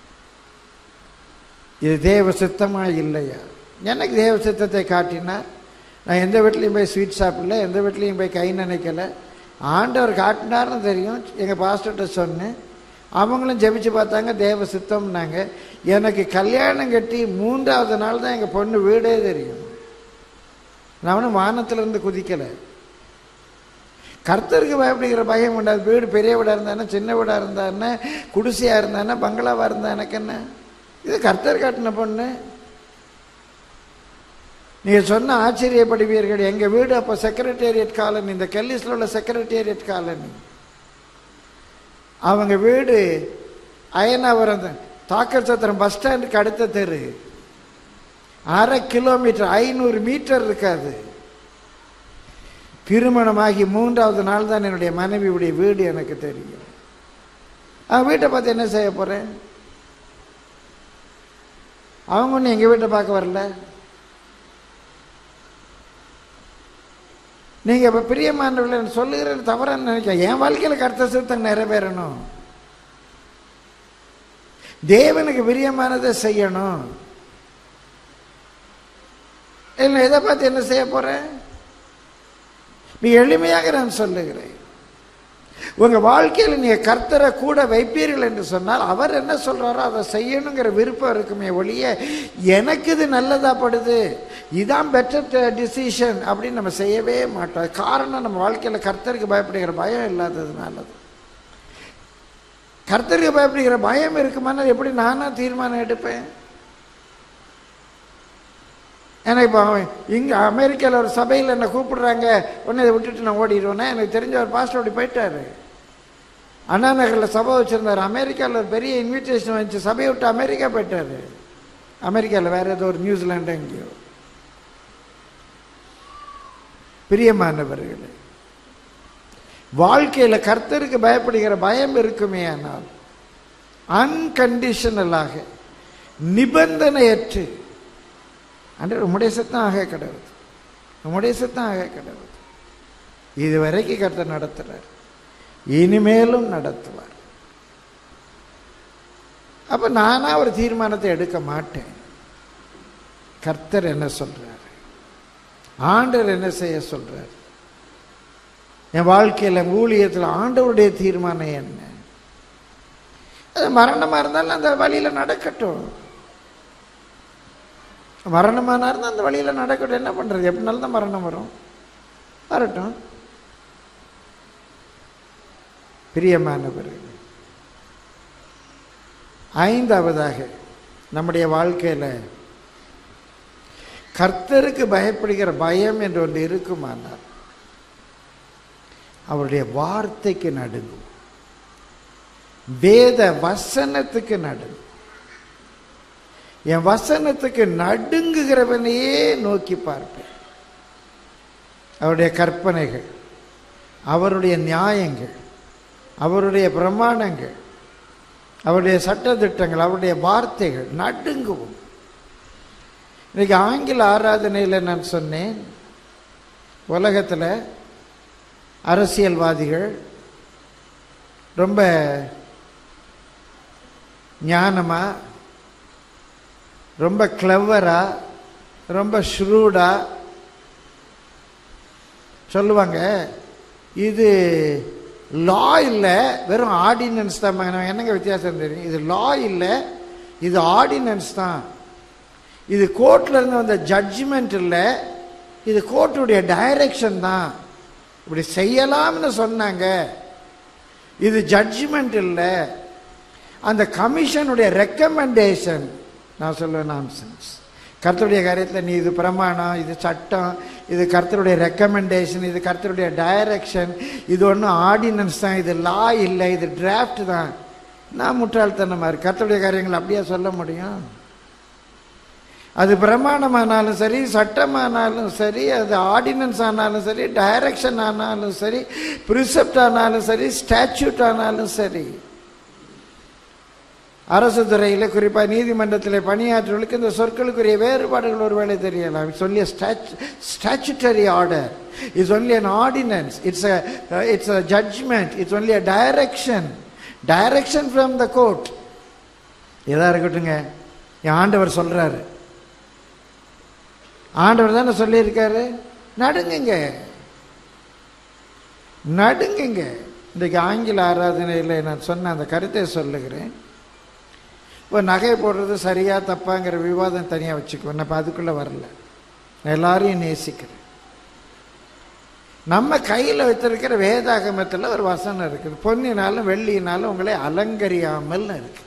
இது தேவ சித்தமா இல்லையா எனக்கு தேவ சித்தத்தை காட்டினார் நான் எந்த வீட்லையும் போய் ஸ்வீட் சாப்பிடல எந்த வீட்லையும் போய் கை நினைக்கல ஆண்டவர் காட்டினார்னு தெரியும் எங்கள் பாஸ்டர்கிட்ட சொன்னேன் அவங்களும் ஜெபிச்சு பார்த்தாங்க தேவ சித்தம்னாங்க எனக்கு கல்யாணம் கட்டி மூன்றாவது நாள் தான் எங்கள் பொண்ணு வீடே தெரியும் நான் ஒன்றும் வானத்திலிருந்து குதிக்கலை கர்த்தருக்கு பயப்படுகிற பயம் உண்டாது வீடு பெரிய வீடாக இருந்தானே சின்ன வீடாக இருந்தானே குடிசையாக இருந்தானே பங்களாவாக இருந்தா எனக்கு என்ன இது கர்த்தர் காட்டின பொண்ணு நீங்கள் சொன்ன ஆச்சரியப்படுவீர்கள் எங்கள் வீடு அப்போ செக்ரட்டேரியட் காலனி இந்த கெல்லிஸில் உள்ள செக்ரட்டேரியட் காலனி அவங்க வீடு அயனாவரம் தாக்கர் சத்திரம் பஸ் ஸ்டாண்டுக்கு அடுத்த தெரு அரை கிலோமீட்டர் ஐநூறு மீட்டர் இருக்காது திருமணமாகி மூன்றாவது நாள் தான் என்னுடைய மனைவியுடைய வீடு எனக்கு தெரியும் அவன் வீட்டை பார்த்து என்ன செய்ய போகிறேன் அவங்க ஒன்றும் எங்கள் வீட்டை பார்க்க வரல நீங்கள் இப்போ பிரியமானவர்கள் சொல்லுகிறேன் தவறான்னு நினைக்க என் வாழ்க்கையில் கருத்த சிறுத்தம் நிறைவேறணும் தேவனுக்கு பிரியமானதை செய்யணும் இல்லை எதை பார்த்து என்ன செய்ய போகிறேன் நீ எளிமையாக நான் சொல்லுகிறேன் உங்க வாழ்க்கையில் நீங்க கர்த்தரை கூட வைப்பீர்கள் என்று சொன்னால் அவர் என்ன சொல்றாரோ அதை செய்யணுங்கிற விருப்பம் இருக்குமே ஒழிய எனக்கு இது நல்லதா படுது இதான் பெட்டர் டிசிஷன் அப்படின்னு நம்ம செய்யவே மாட்டோம் காரணம் நம்ம வாழ்க்கையில் கர்த்தருக்கு பயப்படுகிற பயம் இல்லாததுனால கர்த்தருக்கு பயப்படுகிற பயம் இருக்குமானால் எப்படி நானா தீர்மானம் எடுப்பேன் ஏன்னா இப்போ இங்கே அமெரிக்காவில் ஒரு சபையில் என்னை கூப்பிடுறாங்க உடனே இதை விட்டுட்டு நான் ஓடிடுவேன்னா எனக்கு தெரிஞ்ச ஒரு பாஸ்டர் அப்படி போயிட்டாரு அண்ணா நகரில் சபை வச்சுருந்தார் அமெரிக்காவில் ஒரு பெரிய இன்விடேஷன் வந்துச்சு சபையை விட்டு அமெரிக்கா போயிட்டாரு அமெரிக்காவில் வேற ஏதோ ஒரு நியூசிலாண்டு எங்கேயோ பிரியமானவர்களே வாழ்க்கையில கர்த்தருக்கு பயப்படுகிற பயம் இருக்குமே ஆனால் அன்கண்டிஷனலாக நிபந்தனையற்று அன்று உம்முடைய சத்தம் ஆக கிடவுது உம்முடைய சத்தம் ஆக கிடவுது இதுவரைக்கும் கர்த்தர் நடத்துறார் இனிமேலும் நடத்துவார் அப்ப நானா ஒரு தீர்மானத்தை எடுக்க மாட்டேன் கர்த்தர் என்ன சொல்றார் ஆண்டவர் என்ன செய்ய சொல்றார் என் வாழ்க்கையில் ஊழியத்தில் ஆண்டவருடைய தீர்மானம் என்ன அது மரணமா இருந்தாலும் அந்த வழியில நடக்கட்டும் மரணமானா இருந்தால் அந்த வழியில நடக்கட்டும் என்ன பண்றது எப்படினாலும் தான் மரணம் வரும் வரட்டும் பிரியமானவர்கள் ஐந்தாவதாக நம்முடைய வாழ்க்கையில கர்த்தருக்கு பயப்படுகிற பயம் என்று ஒன்று இருக்குமானால் அவருடைய வார்த்தைக்கு நடுங்கும் வேத வசனத்துக்கு நடுங்கும் என் வசனத்துக்கு நடுங்குகிறவனையே நோக்கி பார்ப்பேன் அவருடைய கற்பனைகள் அவருடைய நியாயங்கள் அவருடைய பிரமாணங்கள் அவருடைய சட்டத்திட்டங்கள் அவருடைய வார்த்தைகள் நடுங்குவோம் இன்னைக்கு ஆங்கில ஆராதனையில் நான் சொன்னேன் உலகத்தில் அரசியல்வாதிகள் ரொம்ப ஞானமா ரொம்ப கிளவரா ரொம்ப ஷ்ரூடா சொல்லுவாங்க இது லா இல்லை வெறும் ஆர்டினன்ஸ் தான் மகனே. என்னங்க வித்தியாசம் தெரியும் இது லா இல்லை இது ஆர்டினன்ஸ் தான் இது கோர்ட்ல இருந்து வந்த ஜட்ஜ்மெண்ட் இல்லை இது கோர்ட்டுடைய டைரக்ஷன் தான் இப்படி செய்யலாம்னு சொன்னாங்க இது ஜட்ஜ்மெண்ட் இல்லை அந்த கமிஷனுடைய ரெக்கமெண்டேஷன் நான் சொல்லுவேன் நான்சென்ஸ் கர்த்தருடைய காரியத்தில் நீ இது பிரமாணம் இது சட்டம் இது கர்த்தருடைய ரெக்கமெண்டேஷன் இது கர்த்தருடைய டைரக்ஷன் இது ஒன்றும் ஆர்டினன்ஸ் தான் இது லா இல்லை இது டிராஃப்ட் தான் நான் முட்டாள்தனமா இருக்கு கர்த்தருடைய காரியங்கள் அப்படியே சொல்ல முடியும் அது பிரமாணமானாலும் சரி சட்டமானாலும் சரி அது ஆர்டினன்ஸ் ஆனாலும் சரி டைரக்ஷன் ஆனாலும் சரி ப்ரிசெப்ட் ஆனாலும் சரி ஸ்டாச்சுட் ஆனாலும் சரி அரசு துறையில் குறிப்பாக நீதிமன்றத்தில் பணியாற்றுவர்களுக்கு இந்த சொற்களுக்குரிய வேறுபாடுகள் ஒருவேளை தெரியலாம் it's only statutory order it's only an ordinance it's it's a judgment it's only a direction direction from the court எதா இருக்கட்டுங்க என் ஆண்டவர் சொல்றாரு ஆண்டவர் தானே சொல்லியிருக்காரு நடுங்குங்க நடுங்குங்க இன்றைக்கு ஆங்கில ஆராதனையில் நான் சொன்ன அந்த கருத்தை சொல்லுகிறேன் இப்போ நகை போடுறது சரியா தப்பாங்கிற விவாதம் தனியாக வச்சுக்குவேன் நான் இப்போ அதுக்குள்ளே வரல நான் எல்லாரையும் நேசிக்கிறேன் நம்ம கையில் வைத்திருக்கிற வேதாகமத்தில் ஒரு வசனம் இருக்குது பொன்னினாலும் வெள்ளியினாலும் உங்களை அலங்கரியாமல் இருக்கு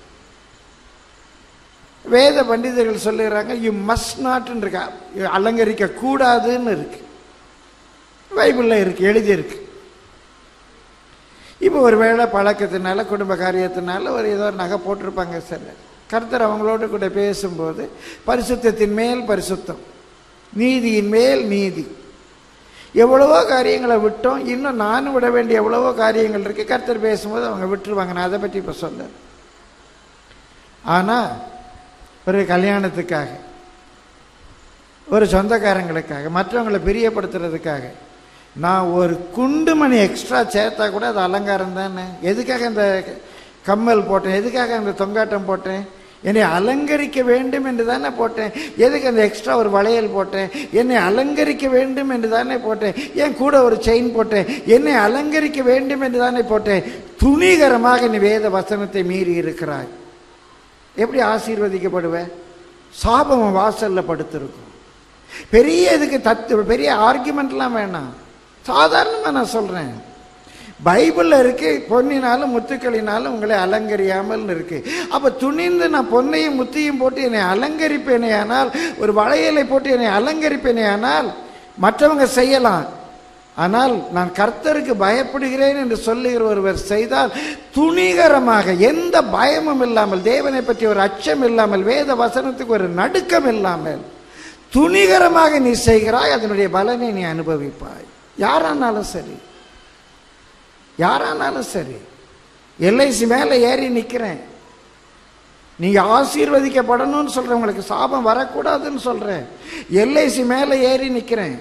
வேத பண்டிதர்கள் சொல்லுகிறாங்க யூ மஸ்ட் நாட்னு இருக்கா அலங்கரிக்க கூடாதுன்னு இருக்கு பைபிளில் இருக்கு எழுதியிருக்கு இப்போ ஒரு வேளை பழக்கத்தினால குடும்ப காரியத்தினால ஒரு ஏதோ ஒரு நகை போட்டிருப்பாங்க சார் கர்த்தர் அவங்களோட கூட பேசும்போது பரிசுத்தத்தின் மேல் பரிசுத்தம் நீதியின் மேல் நீதி எவ்வளவோ காரியங்களை விட்டோம் இன்னும் நானும் விட வேண்டிய எவ்வளவோ காரியங்கள் இருக்கு கர்த்தர் பேசும்போது அவங்க விட்டுருவாங்க நான் அதை பற்றி இப்போ சொல்ல ஆனால் ஒரு கல்யாணத்துக்காக ஒரு சொந்தக்காரங்களுக்காக மற்றவங்களை பிரியப்படுத்துறதுக்காக நான் ஒரு குண்டு மணி எக்ஸ்ட்ரா சேர்த்தா கூட அது அலங்காரம் தானே எதுக்காக இந்த கம்மல் போட்டேன் எதுக்காக அந்த தொங்காட்டம் போட்டேன் என்னை அலங்கரிக்க வேண்டும் என்று தானே போட்டேன் எதுக்கு அந்த எக்ஸ்ட்ரா ஒரு வளையல் போட்டேன் என்னை அலங்கரிக்க வேண்டும் என்று தானே போட்டேன் ஏன் கூட ஒரு செயின் போட்டேன் என்னை அலங்கரிக்க வேண்டும் என்று தானே போட்டேன் துணிகரமாக நீ வேத வசனத்தை மீறி இருக்கிறாய் எப்படி ஆசீர்வதிக்கப்படுவேன் சாபம் உன் வாசல்ல படுத்திருக்கும் பெரிய இதுக்கு தத்து பெரிய ஆர்குமெண்ட்லாம் வேணாம் சாதாரணமாக நான் சொல்கிறேன் பைபிளில் இருக்கு பொன்னினாலும் முத்துக்களினாலும் உங்களை அலங்கரியாமல் இருக்கு அப்போ துணிந்து நான் பொன்னையும் முத்தையும் போட்டு என்னை அலங்கரிப்பேனே ஆனால் ஒரு வளையலை போட்டு என்னை அலங்கரிப்பேனே ஆனால் மற்றவங்க செய்யலாம் ஆனால் நான் கர்த்தருக்கு பயப்படுகிறேன் என்று சொல்லுகிற ஒருவர் செய்தால் துணிகரமாக எந்த பயமும் இல்லாமல் தேவனை பற்றி ஒரு அச்சம் இல்லாமல் வேத வசனத்துக்கு ஒரு நடுக்கம் இல்லாமல் துணிகரமாக நீ செய்கிறாய் அதனுடைய பலனை நீ அனுபவிப்பாய் யாரானாலும் சரி யாரானாலும் சரி எல்ஐசி மேலே ஏறி நிற்கிறேன் நீங்க ஆசீர்வதிக்கப்படணும்னு சொல்றேன் உங்களுக்கு சாபம் வரக்கூடாதுன்னு சொல்றேன் எல்ஐசி மேலே ஏறி நிற்கிறேன்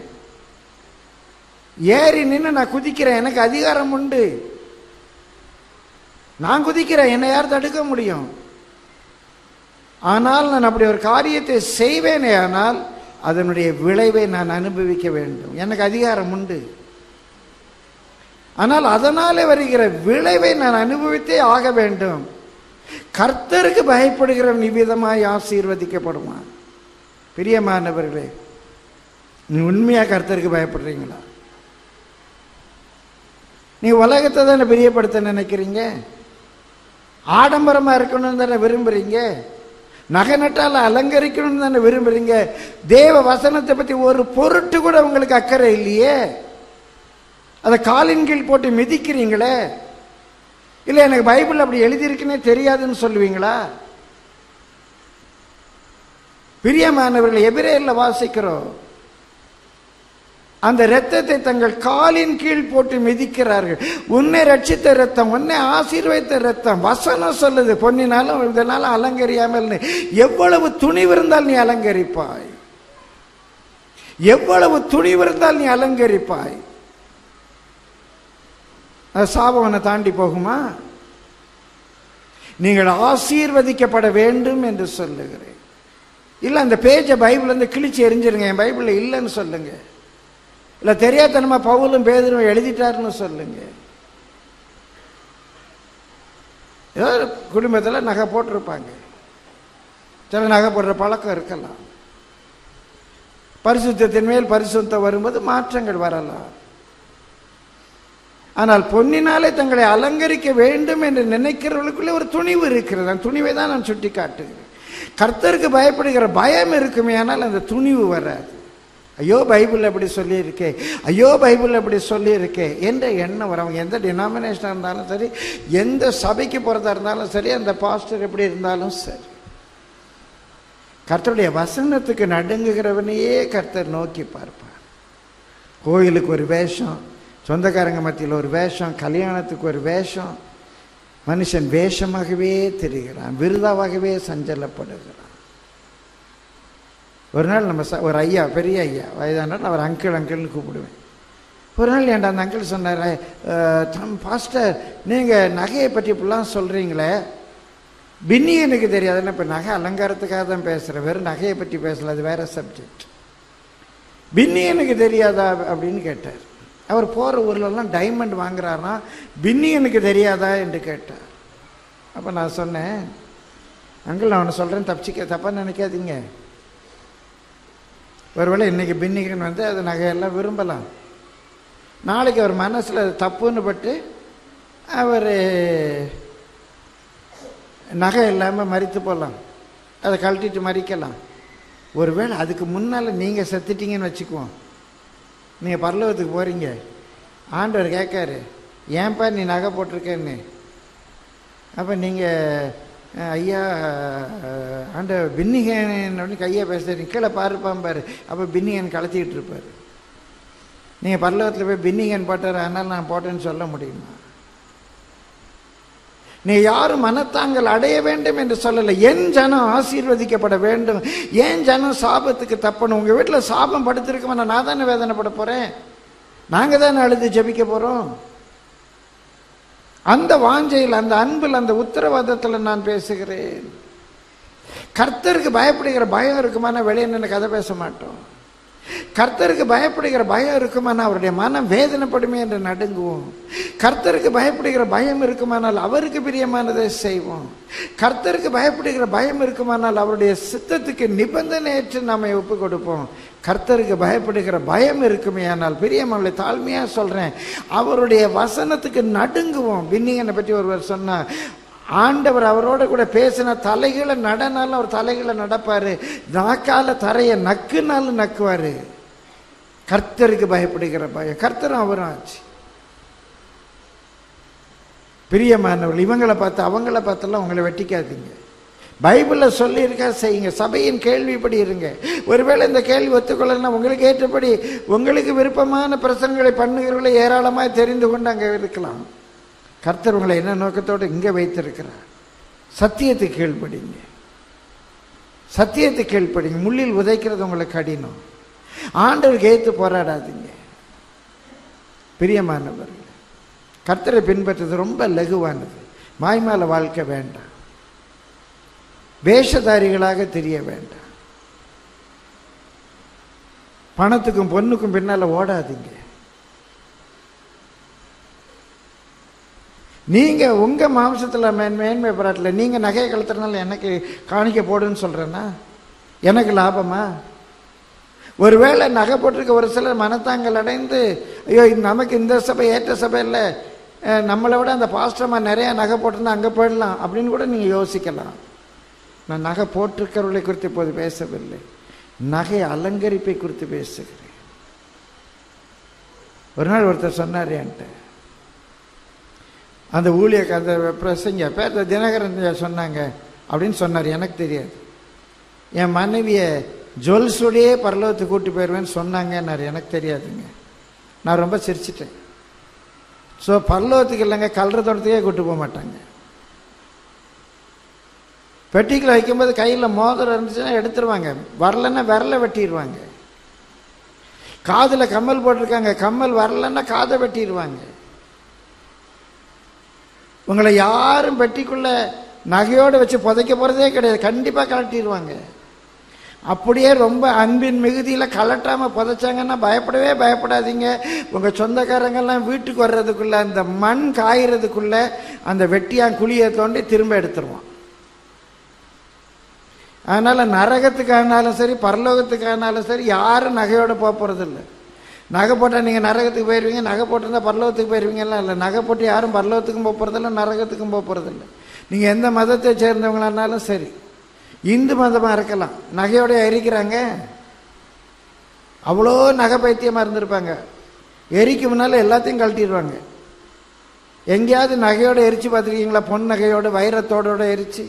ஏறி நின்று நான் குதிக்கிறேன் எனக்கு அதிகாரம் உண்டு நான் குதிக்கிறேன் என்னை யார் தடுக்க முடியும் ஆனால் நான் அப்படி ஒரு காரியத்தை செய்வேனே ஆனால் அதனுடைய விளைவை நான் அனுபவிக்க வேண்டும் எனக்கு அதிகாரம் உண்டு ஆனால் அதனாலே வருகிற விளைவை நான் அனுபவித்தே ஆக வேண்டும் கர்த்தருக்கு பயப்படுகிறவன் இவ்விதமாய் ஆசீர்வதிக்கப்படுவான் பிரியமானவர்களே நீ உண்மையா கர்த்தருக்கு பயப்படுறீங்களா நீ உலகத்தை தானே பிரியப்படுத்த நினைக்கிறீங்க ஆடம்பரமா இருக்கணும்னு தானே விரும்புறீங்க நகை நட்டால அலங்கரிக்கணும்னு தானே விரும்புறீங்க தேவ வசனத்தை பத்தி ஒரு பொருட்டு கூட உங்களுக்கு அக்கறை இல்லையே அதை காலின் கீழ் போட்டு மிதிக்கிறீங்களே இல்லை எனக்கு பைபிள் அப்படி எழுதியிருக்குன்னே தெரியாதுன்னு சொல்லுவீங்களா பிரியமானவர்கள் எபிரேல வாசிக்கிறோம் அந்த இரத்தத்தை தங்கள் காலின் கீழ் போட்டு மிதிக்கிறார்கள் உன்னை ரட்சித்த ரத்தம் உன்னை ஆசீர்வதித்த ரத்தம் வசனம் சொல்லுது பொன்னினாலும் இதனால அலங்கரியாமல் நீ- எவ்வளவு துணிவு இருந்தால் நீ அலங்கரிப்பாய் எவ்வளவு துணிவு இருந்தால் நீ அலங்கரிப்பாய் அது சாபவனை தாண்டி போகுமா நீங்கள் ஆசீர்வதிக்கப்பட வேண்டும் என்று சொல்லுகிறேன் இல்லை அந்த பேஜை பைபிள் வந்து கிழிச்சு எரிஞ்சிருங்க என் பைபிளில் இல்லைன்னு சொல்லுங்க இல்லை தெரியாதனமா பவுலும் பேதரும் எழுதிட்டாருன்னு சொல்லுங்க ஏதோ குடும்பத்தில் நகை போட்டிருப்பாங்க சில நகை போடுற பழக்கம் இருக்கலாம் பரிசுத்தத்தின் மேல் பரிசுத்தம் வரும்போது மாற்றங்கள் வரலாம் ஆனால் பொன்னினாலே தங்களை அலங்கரிக்க வேண்டும் என்று நினைக்கிறவர்களுக்குள்ளே ஒரு துணிவு இருக்கிறது அந்த துணிவை தான் நான் சுட்டி காட்டுகிறேன் கர்த்தருக்கு பயப்படுகிற பயம் இருக்குமே ஆனால் அந்த துணிவு வராது ஐயோ பைபிள் அப்படி சொல்லியிருக்கே ஐயோ பைபிள் அப்படி சொல்லியிருக்கே என்ற எண்ணம் வரும் அவங்க எந்த டினாமினேஷனாக இருந்தாலும் சரி எந்த சபைக்கு போகிறதா இருந்தாலும் சரி அந்த பாஸ்டர் எப்படி இருந்தாலும் சரி கர்த்தருடைய வசனத்துக்கு நடுங்குகிறவனையே கர்த்தர் நோக்கி பார்ப்பார் கோயிலுக்கு ஒரு வேஷம் சொந்தக்காரங்க மத்தியில் ஒரு வேஷம் கல்யாணத்துக்கு ஒரு வேஷம் மனுஷன் வேஷமாகவே தெரிகிறான் விருதாவாகவே சஞ்சலப்படுகிறான் ஒரு நாள் நம்ம ச- ஒரு ஐயா பெரிய ஐயா வயதானால் அவர் அங்கிள் அங்கிள்னு கூப்பிடுவேன் ஒரு நாள் ஏன்டா அந்த அங்கிள் சொன்னார் "அஹ், தம் பாஸ்டர் நீங்கள் நகையை பற்றி இப்படிலாம் சொல்கிறீங்களே பின்னி எனக்கு தெரியாதுன்னா இப்போ நகை அலங்காரத்துக்காக தான் பேசுகிறேன் வெறும் நகையை பற்றி பேசல அது வேற சப்ஜெக்ட் பின்னி எனக்கு தெரியாதா அப்படின்னு கேட்டார் அவர் போகிற ஊர்லெல்லாம் டைமண்ட் வாங்குறாருனா பின்னி எனக்கு தெரியாதா என்று கேட்டார் அப்போ நான் சொன்னேன் அங்கிள் நான் ஒன்று சொல்கிறேன் தப்பிச்சிக்க தப்பாக நினைக்காதீங்க ஒருவேளை இன்னைக்கு பின்னிகன் வந்து அது நகையெல்லாம் விரும்பலாம் நாளைக்கு அவர் மனசில் அது தப்புன்னு பட்டு அவர் நகை இல்லாமல் மறித்து போகலாம் அதை கழட்டிட்டு மறிக்கலாம் ஒருவேளை அதுக்கு முன்னால் நீங்கள் செத்துட்டீங்கன்னு வச்சுக்குவோம் நீங்கள் பரலோகத்துக்கு போகிறீங்க ஆண்டவர் கேட்காரு ஏன்பா நீ நகை போட்டிருக்கேன்னு அப்போ நீங்கள் ஐயா அஹ், ஆண்டவர் பின்னிகன் கையை பேசுறீங்க கீழே பாருப்பான் பாரு அப்போ பின்னிகன் கலத்திக்கிட்டு இருப்பார் நீங்கள் பரலோகத்தில் போய் பின்னிகன் போட்டார் அதனால் நான் போட்டேன்னு சொல்ல முடியுமா நீ யாரும் மனத்தாங்கள் அடைய வேண்டும் என்று சொல்லலை என் ஜனம் ஆசீர்வதிக்கப்பட வேண்டும் ஏன் ஜனம் சாபத்துக்கு தப்பணும் உங்க வீட்டில் சாபம் படுத்திருக்க நான் தானே வேதனைப்பட போறேன் நாங்க தானே அழுது ஜெபிக்க போறோம் அந்த வாஞ்சையில் அந்த அன்பில் அந்த உத்தரவாதத்தில் நான் பேசுகிறேன் கர்த்தருக்கு பயப்படுகிற பயம் இருக்குமானா வெளியே நின்று கதை பேச மாட்டோம் கர்த்தருக்கு பயப்படுகிற பயம் இருக்குமானா அவருடைய மனம் வேதனைப்படுமே என்று நடுங்குவோம் கர்த்தருக்கு பயப்படுகிற பயம் இருக்குமானால் அவருக்கு பிரியமானதை செய்வோம் கர்த்தருக்கு பயப்படுகிற பயம் இருக்குமானால் அவருடைய சித்தத்துக்கு நிபந்தனையற்று நம்மை ஒப்பு கொடுப்போம் கர்த்தருக்கு பயப்படுகிற பயம் இருக்குமே ஆனால் பிரியமல்ல தாழ்மையா சொல்றேன் அவருடைய வசனத்துக்கு நடுங்குவோம் பின்னிங்கனை பற்றி ஒருவர் சொன்னார் ஆண்டவர் அவரோட கூட பேசின தலைகளை நடனாலும் அவர் தலைகளை நடப்பாரு நாக்கால தரைய நக்குனாலும் நக்குவாரு கர்த்தருக்கு பயப்படுகிற பயம் கர்த்தரும் அவரும் ஆச்சு பிரியமானவர்கள் இவங்களை பார்த்து அவங்கள பார்த்தெல்லாம் உங்களை வெட்டிக்காதீங்க பைபிளில் சொல்லியிருக்கா செய்யுங்க சபையின் கேள்விப்படி இருங்க ஒருவேளை இந்த கேள்வி ஒத்துக்கொள்ளனா உங்களுக்கு ஏற்றபடி உங்களுக்கு விருப்பமான பிரசங்களை பண்ணுகிறவர்களை ஏராளமாய் தெரிந்து கொண்டு அங்கே இருக்கலாம் கர்த்தர் உங்களை என்ன நோக்கத்தோடு இங்கே வைத்திருக்கிறார் சத்தியத்தை கீழ்ப்படிங்க சத்தியத்தை கீழ்ப்படிங்க முள்ளில் உதைக்கிறது உங்களுக்கு கடினம் ஆண்டவருக்கு ஏத்து போராடாதீங்க பிரியமானவர்கள் கர்த்தரை பின்பற்றுறது ரொம்ப லகுவானது மாய்மால வாழ்க்கை வேண்டாம் வேஷதாரிகளாக தெரிய வேண்டாம் பணத்துக்கும் பொண்ணுக்கும் பின்னால ஓடாதீங்க நீங்க உங்க மாம்சத்துல மேன் மேன்மை பாராட்டல நீங்க நகையை கழுத்துறதுனால எனக்கு காணிக்க போடுன்னு சொல்றேன்னா எனக்கு லாபமா ஒருவேளை நகை போட்டிருக்க ஒரு சிலர் மனத்தாங்கல் அடைந்து ஐயோ இது நமக்கு இந்த சபை ஏற்ற சபை இல்லை அஹ் நம்மளை விட அந்த பாஸ்டர்மா நிறைய நகை போட்டிருந்தா அங்கே போயிடலாம் அப்படின்னு கூட நீங்கள் யோசிக்கலாம் நான் நகை போட்டிருக்கிறவர்களை குறித்து இப்போது பேசவில்லை நகை அலங்கரிப்பை குறித்து பேசுகிறேன் ஒரு நாள் ஒருத்தர் சொன்னார் என்கிட்ட அந்த ஊழியக்கு அந்த பிரசங்க பேர் தினகரன் ஐயா சொன்னாங்க அப்படின்னு சொன்னார் எனக்கு தெரியாது என் மனைவியை ஜுவல்ஸோடையே பரலோகத்துக்கு கூட்டி போயிடுவேன்னு சொன்னாங்கன்னாரு எனக்கு தெரியாதுங்க நான் ரொம்ப சிரிச்சிட்டேன் ஸோ பரலோகத்துக்கு இல்லைங்க கல்ற தோட்டத்துக்கே கூட்டு போக மாட்டாங்க பெட்டிக்கில் வைக்கும்போது கையில் மோதிரம் இருந்துச்சுன்னா எடுத்துருவாங்க வரலன்னா விரல வெட்டிடுவாங்க காதில் கம்மல் போட்டிருக்காங்க கம்மல் வரலன்னா காதை வெட்டிடுவாங்க உங்களை யாரும் பெட்டிக்குள்ள நகையோடு வச்சு புதைக்க போகிறதே கிடையாது கண்டிப்பாக கலட்டிடுவாங்க அப்படியே ரொம்ப அன்பின் மிகுதியில் கலட்டாமல் புதைச்சாங்கன்னா பயப்படவே பயப்படாதீங்க உங்கள் சொந்தக்காரங்கெல்லாம் வீட்டுக்கு வர்றதுக்குள்ள அந்த மண் காயறதுக்குள்ள அந்த வெட்டியான் குழியை தோண்டி திரும்ப எடுத்துருவான் அதனால் நரகத்துக்கு ஆனாலும் சரி பரலோகத்துக்கு ஆனாலும் சரி யாரும் நகையோடு போக போகிறதில்ல நகை போட்டால் நீங்கள் நரகத்துக்கு போயிடுவீங்க நகை போட்டிருந்தா பரலோகத்துக்கு போயிடுவீங்கலாம் இல்லை நகை போட்டு யாரும் பரலோகத்துக்கும் போக போகிறதில்ல நரகத்துக்கும் போக போகிறதில்ல நீங்கள் எந்த மதத்தை சேர்ந்தவங்களானாலும் சரி இந்து மதமாக இருக்கலாம் நகையோட எரிக்கிறாங்க அவ்வளோ நகை பைத்தியமாக இருந்திருப்பாங்க எரிக்கு முன்னால் எல்லாத்தையும் கழட்டிடுவாங்க எங்கேயாவது நகையோட எரிச்சு பார்த்துருக்கீங்களா பொன் நகையோட வைரத்தோட எரிச்சு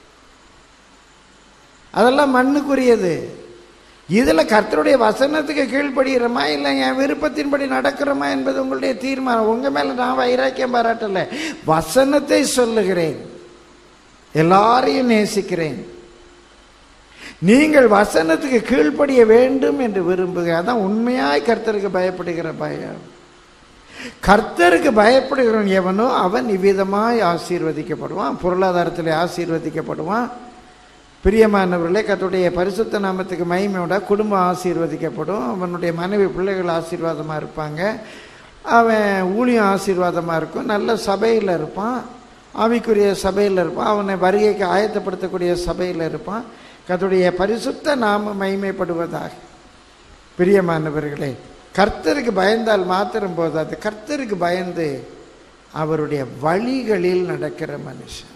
அதெல்லாம் மண்ணுக்குரியது இதில் கர்த்தருடைய வசனத்துக்கு கீழ்ப்படுகிறோமா இல்லை என் விருப்பத்தின்படி நடக்கிறோமா என்பது உங்களுடைய தீர்மானம் உங்கள் மேலே நான் வைராக்கியம் பாராட்டல வசனத்தை சொல்லுகிறேன் எல்லாரையும் நேசிக்கிறேன் நீங்கள் வசனத்துக்கு கீழ்ப்படிய வேண்டும் என்று விரும்புக அதான் உண்மையாய் கர்த்தருக்கு பயப்படுகிற பயம் கர்த்தருக்கு பயப்படுகிறவன் எவனோ அவன் இவ்விதமாய் ஆசீர்வதிக்கப்படுவான் பொருளாதாரத்தில் ஆசீர்வதிக்கப்படுவான் பிரியமானவர்களே கர்த்தருடைய பரிசுத்த நாமத்துக்கு மகிமையோட குடும்பம் ஆசீர்வதிக்கப்படும் அவனுடைய மனைவி பிள்ளைகள் ஆசீர்வாதமாக இருப்பாங்க அவன் ஊழியம் ஆசீர்வாதமாக இருக்கும் நல்ல சபையில் இருப்பான் ஆவிக்குரிய சபையில் இருப்பான் அவனை வருகைக்கு ஆயத்தப்படுத்தக்கூடிய சபையில் இருப்பான் கர்த்தருடைய பரிசுத்த நாம மகிமைப்படுவதாக பிரியமானவர்களே கர்த்தருக்கு பயந்தால் மாத்திரம் போதாது கர்த்தருக்கு பயந்து அவருடைய வழிகளில் நடக்கிற மனுஷன்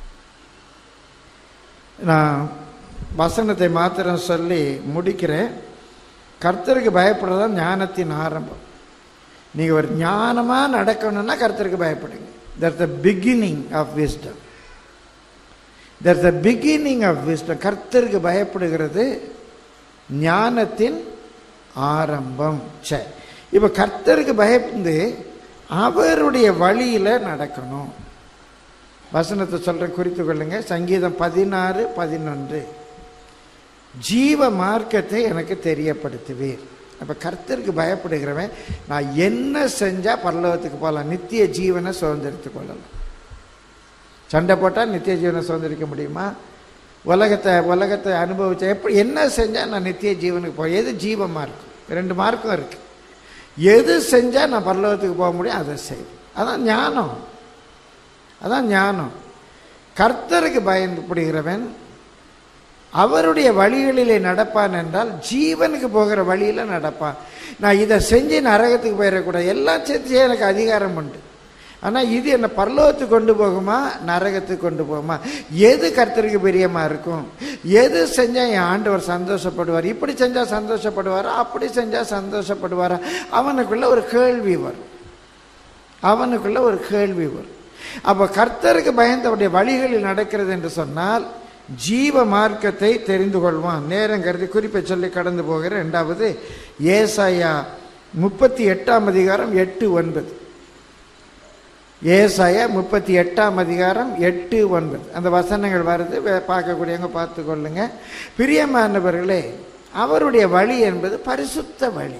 நான் வசனத்தை மாத்திரம் சொல்லி முடிக்கிறேன் கர்த்தருக்கு பயப்படுறதா ஞானத்தின் ஆரம்பம் நீங்கள் ஒரு ஞானமாக நடக்கணும்னா கர்த்தருக்கு பயப்படுங்க that's the beginning of wisdom that's the beginning of wisdom கர்த்தருக்கு பயப்படுகிறது ஞானத்தின் ஆரம்பம் சரி இப்போ கர்த்தருக்கு பயந்து அவருடைய வழியில் நடக்கணும் வசனத்தை சொல்கிறேன் குறித்து கொள்ளுங்க சங்கீதம் பதினாறு பதினொன்று ஜீவ மார்க்கத்தை எனக்கு தெரியப்படுத்துவீர் அப்போ கர்த்தருக்கு பயப்படுகிறவன் நான் என்ன செஞ்சால் பரலோகத்துக்கு போகலாம் நித்திய ஜீவனை சுதந்திரித்து கொள்ளலாம் சண்டை போட்டால் நித்திய ஜீவனை சுதந்திரிக்க முடியுமா உலகத்தை உலகத்தை அனுபவிச்ச எப்படி என்ன செஞ்சால் நான் நித்திய ஜீவனுக்கு போக எது ஜீவ மார்க்கம் ரெண்டு மார்க்கம் இருக்கு எது செஞ்சால் நான் பரலோகத்துக்கு போக முடியும் அதை செய் அதான் ஞானம் அதான் ஞானம் கர்த்தருக்கு பயன்படுகிறவன் அவருடைய வழிகளிலே நடப்பான் என்றால் ஜீவனுக்கு போகிற வழியில் நடப்பான் நான் இதை செஞ்சு நரகத்துக்கு போயிடக்கூடாது எல்லாம் செஞ்சு எனக்கு அதிகாரம் உண்டு ஆனால் இது என்னை பரலோகத்துக்கு கொண்டு போகுமா நரகத்துக்கு கொண்டு போகுமா எது கர்த்தருக்கு பிரியமாக இருக்கும் எது செஞ்சால் என் ஆண்டவர் சந்தோஷப்படுவார் இப்படி செஞ்சால் சந்தோஷப்படுவாரா அப்படி செஞ்சால் சந்தோஷப்படுவாரா அவனுக்குள்ள ஒரு கேள்வி வரும் அவனுக்குள்ள ஒரு கேள்வி வரும் அப்போ கர்த்தருக்கு பயந்தவருடைய வழிகளில் நடக்கிறது என்று சொன்னால் ஜீவ மார்க்கத்தை தெரிந்து கொள்வான் நேரம் கருதி குறிப்பை சொல்லி கடந்து போகிற ரெண்டாவது ஏசாயா முப்பத்தி எட்டாம் அதிகாரம் எட்டு ஒன்பது ஏசாயா முப்பத்தி எட்டாம் அதிகாரம் எட்டு ஒன்பது அந்த வசனங்கள் வருது வே- பார்க்கக்கூடியவங்க பார்த்து கொள்ளுங்க பிரியமானவர்களே அவருடைய வழி என்பது பரிசுத்த வழி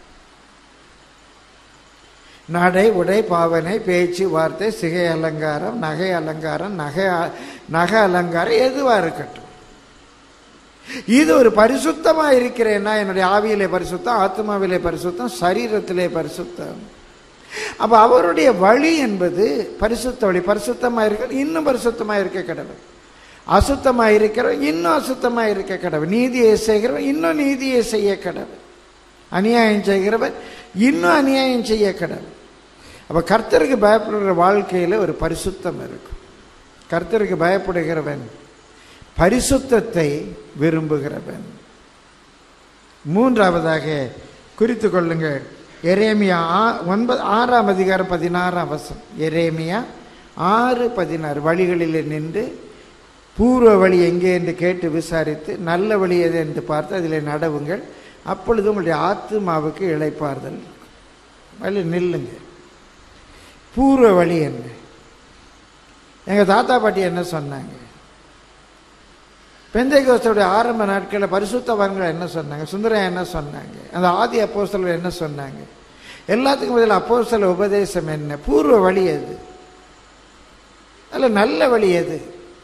நடை உடை பாவனை பேச்சு வார்த்தை சிகை அலங்காரம் நகை அலங்காரம் நகை அ- நகை அலங்காரம் எதுவா இருக்கட்டும் இது ஒரு பரிசுத்தமா இருக்கிறேன்னா என்னுடைய ஆவியிலே பரிசுத்தம் ஆத்மாவிலே பரிசுத்தம் சரீரத்திலே பரிசுத்தம் அப்ப அவருடைய வழி என்பது பரிசுத்த வழி பரிசுத்தமா இருக்க இன்னும் பரிசுத்தமா இருக்க கடவுள் அசுத்தமா இருக்கிறவன் இன்னும் அசுத்தமா இருக்க கடவுள் நீதியை செய்கிறவன் இன்னும் நீதியை செய்ய கடவுள் அநியாயம் செய்கிறவன் இன்னும் அநியாயம் செய்ய கடவுள் அப்ப கர்த்தருக்கு பயப்படுகிற வாழ்க்கையில ஒரு பரிசுத்தம் இருக்கும் கர்த்தருக்கு பயப்படுகிறவன் பரிசுத்தத்தை விரும்புகிறவன் மூன்றாவதாக குறித்து கொள்ளுங்கள் எரேமியா ஆ- ஒன்பது ஆறாம் அதிகாரம் பதினாறாம் வசம் எரேமியா ஆறு பதினாறு வழிகளில் நின்று பூர்வ வழி எங்கே என்று கேட்டு விசாரித்து நல்ல வழி எது என்று பார்த்து அதில் நடவுங்கள் அப்பொழுது உங்களுடைய ஆத்துமாவுக்கு இளைப்பாறுதல் இருக்கும். வழி நில்லுங்க பூர்வ வழி என்ன எங்க தாத்தா பாட்டி என்ன சொன்னாங்க பெந்தைகோஸ்தோடைய ஆரம்ப நாட்களில் பரிசுத்தவான்கள் என்ன சொன்னாங்க சுந்தரம் என்ன சொன்னாங்க அந்த ஆதி அப்போஸ்தலர் என்ன சொன்னாங்க எல்லாத்துக்கும் பதில் அப்போஸ்தல உபதேசம் என்ன பூர்வ வழி எது அல்ல நல்ல வழி எது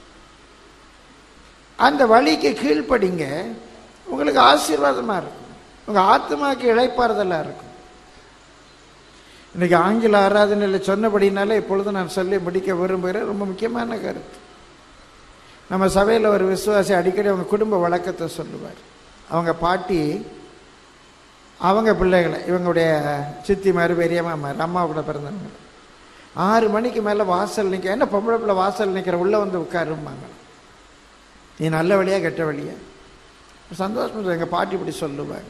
அந்த வழிக்கு கீழ்ப்படிங்க உங்களுக்கு ஆசீர்வாதமா இருக்கும் உங்க ஆத்மாக்கு இழைப்பாறுதலா இருக்கும் இன்னைக்கு ஆங்கில ஆராதனையில் சொன்னபடினாலே இப்பொழுது நான் சொல்லி முடிக்க விரும்புகிறேன் ரொம்ப முக்கியமான கருத்து நம்ம சபையில் ஒரு விசுவாசி அடிக்கடி அவங்க குடும்ப வழக்கத்தை சொல்லுவார் அவங்க பாட்டி அவங்க பிள்ளைகளை இவங்களுடைய சித்தி மாதிரி பெரியம்மா மாதிரி அம்மா கூட பிறந்தவங்க ஆறு மணிக்கு மேலே வாசல் நிற்க என்ன பொம்பளை பிள்ளை வாசல் நிற்கிற உள்ளே வந்து உட்காருமாங்க நீ நல்ல வழியா கெட்ட வழியா சந்தோஷம் எங்கள் பாட்டி இப்படி சொல்லுவாங்க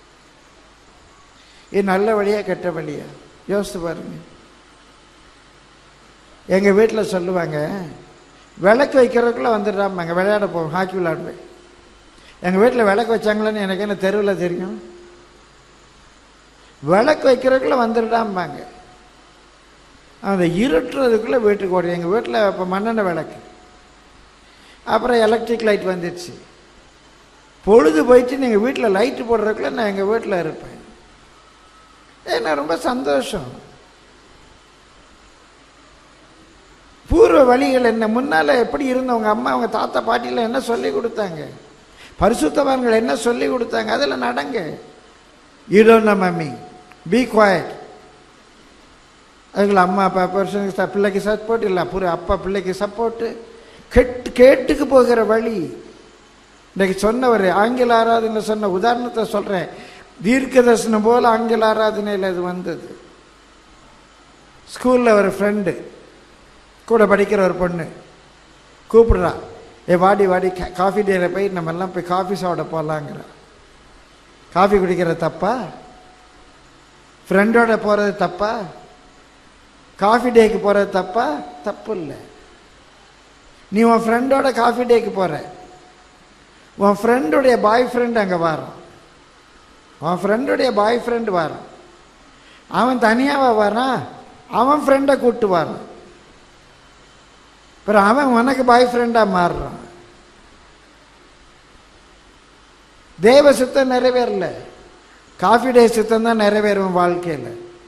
இது நல்ல வழியா கெட்ட வழியா யோசித்து பாருங்க எங்கள் வீட்டில் சொல்லுவாங்க விளக்கு வைக்கிறதுக்குள்ளே வந்துடுறாமாங்க விளையாட போவோம் ஹாக்கி விளையாடுவேன் எங்கள் வீட்டில் விளக்கு வச்சாங்களேன்னு எனக்கு என்ன தெருவில் தெரியும் விளக்கு வைக்கிறதுக்குள்ளே வந்துடுறாம்பாங்க அந்த இருட்டுறதுக்குள்ளே வீட்டுக்கு ஓடி எங்கள் வீட்டில் இப்போ மண்ணெண்ணெய் விளக்கு அப்புறம் எலக்ட்ரிக் லைட் வந்துடுச்சு பொழுது போயிட்டு நீங்கள் வீட்டில் லைட்டு போடுறதுக்குள்ள நான் எங்கள் வீட்டில் இருப்பேன் ஏன்னா ரொம்ப சந்தோஷம் பூர்வ வழிகள் என்ன முன்னால் எப்படி இருந்தவங்க அம்மா அவங்க தாத்தா பாட்டியில் என்ன சொல்லி கொடுத்தாங்க பரிசுத்தவான்கள் என்ன சொல்லி கொடுத்தாங்க அதில் நடங்க you don't know mummy be quiet அதுக்குள்ள அம்மா அப்பா பர்சனுக்கு ச- பிள்ளைக்கு சப்போர்ட் இல்லை புரு அப்பா பிள்ளைக்கு சப்போர்ட்டு கெட்டு கேட்டுக்கு போகிற வழி இன்னைக்கு சொன்ன ஒரு ஆங்கில ஆராதனை சொன்ன உதாரணத்தை சொல்கிறேன் தீர்க்க தரிசனம் போல ஆங்கில ஆராதனையில் இது வந்தது ஸ்கூலில் ஒரு ஃப்ரெண்டு கூட படிக்கிற ஒரு பொண்ணு கூப்பிடுறா ஏ வாடி வாடி கா- காஃபி டேல போய் நம்ம எல்லாம் போய் காஃபி சாப்பிட போகலாங்கிறா காஃபி குடிக்கிற தப்பா ஃப்ரெண்டோட போகிறது தப்பா காஃபி டேக்கு போகிறது தப்பா தப்பு இல்லை நீ உன் ஃப்ரெண்டோட காஃபி டேக்கு போகிற உன் ஃப்ரெண்டுடைய பாய் ஃப்ரெண்ட் அங்கே வரான் உன் ஃப்ரெண்டுடைய பாய் ஃப்ரெண்ட் வரான் அவன் தனியாவா வரான் அவன் ஃப்ரெண்டை கூப்பிட்டு வரான் அப்புறம் அவன் உனக்கு பாய் ஃப்ரெண்டாக மாறுறான் தேவ சித்தம் நிறைவேறல காஃபி டே சித்தம் தான் நிறைவேறும் வாழ்க்கையில்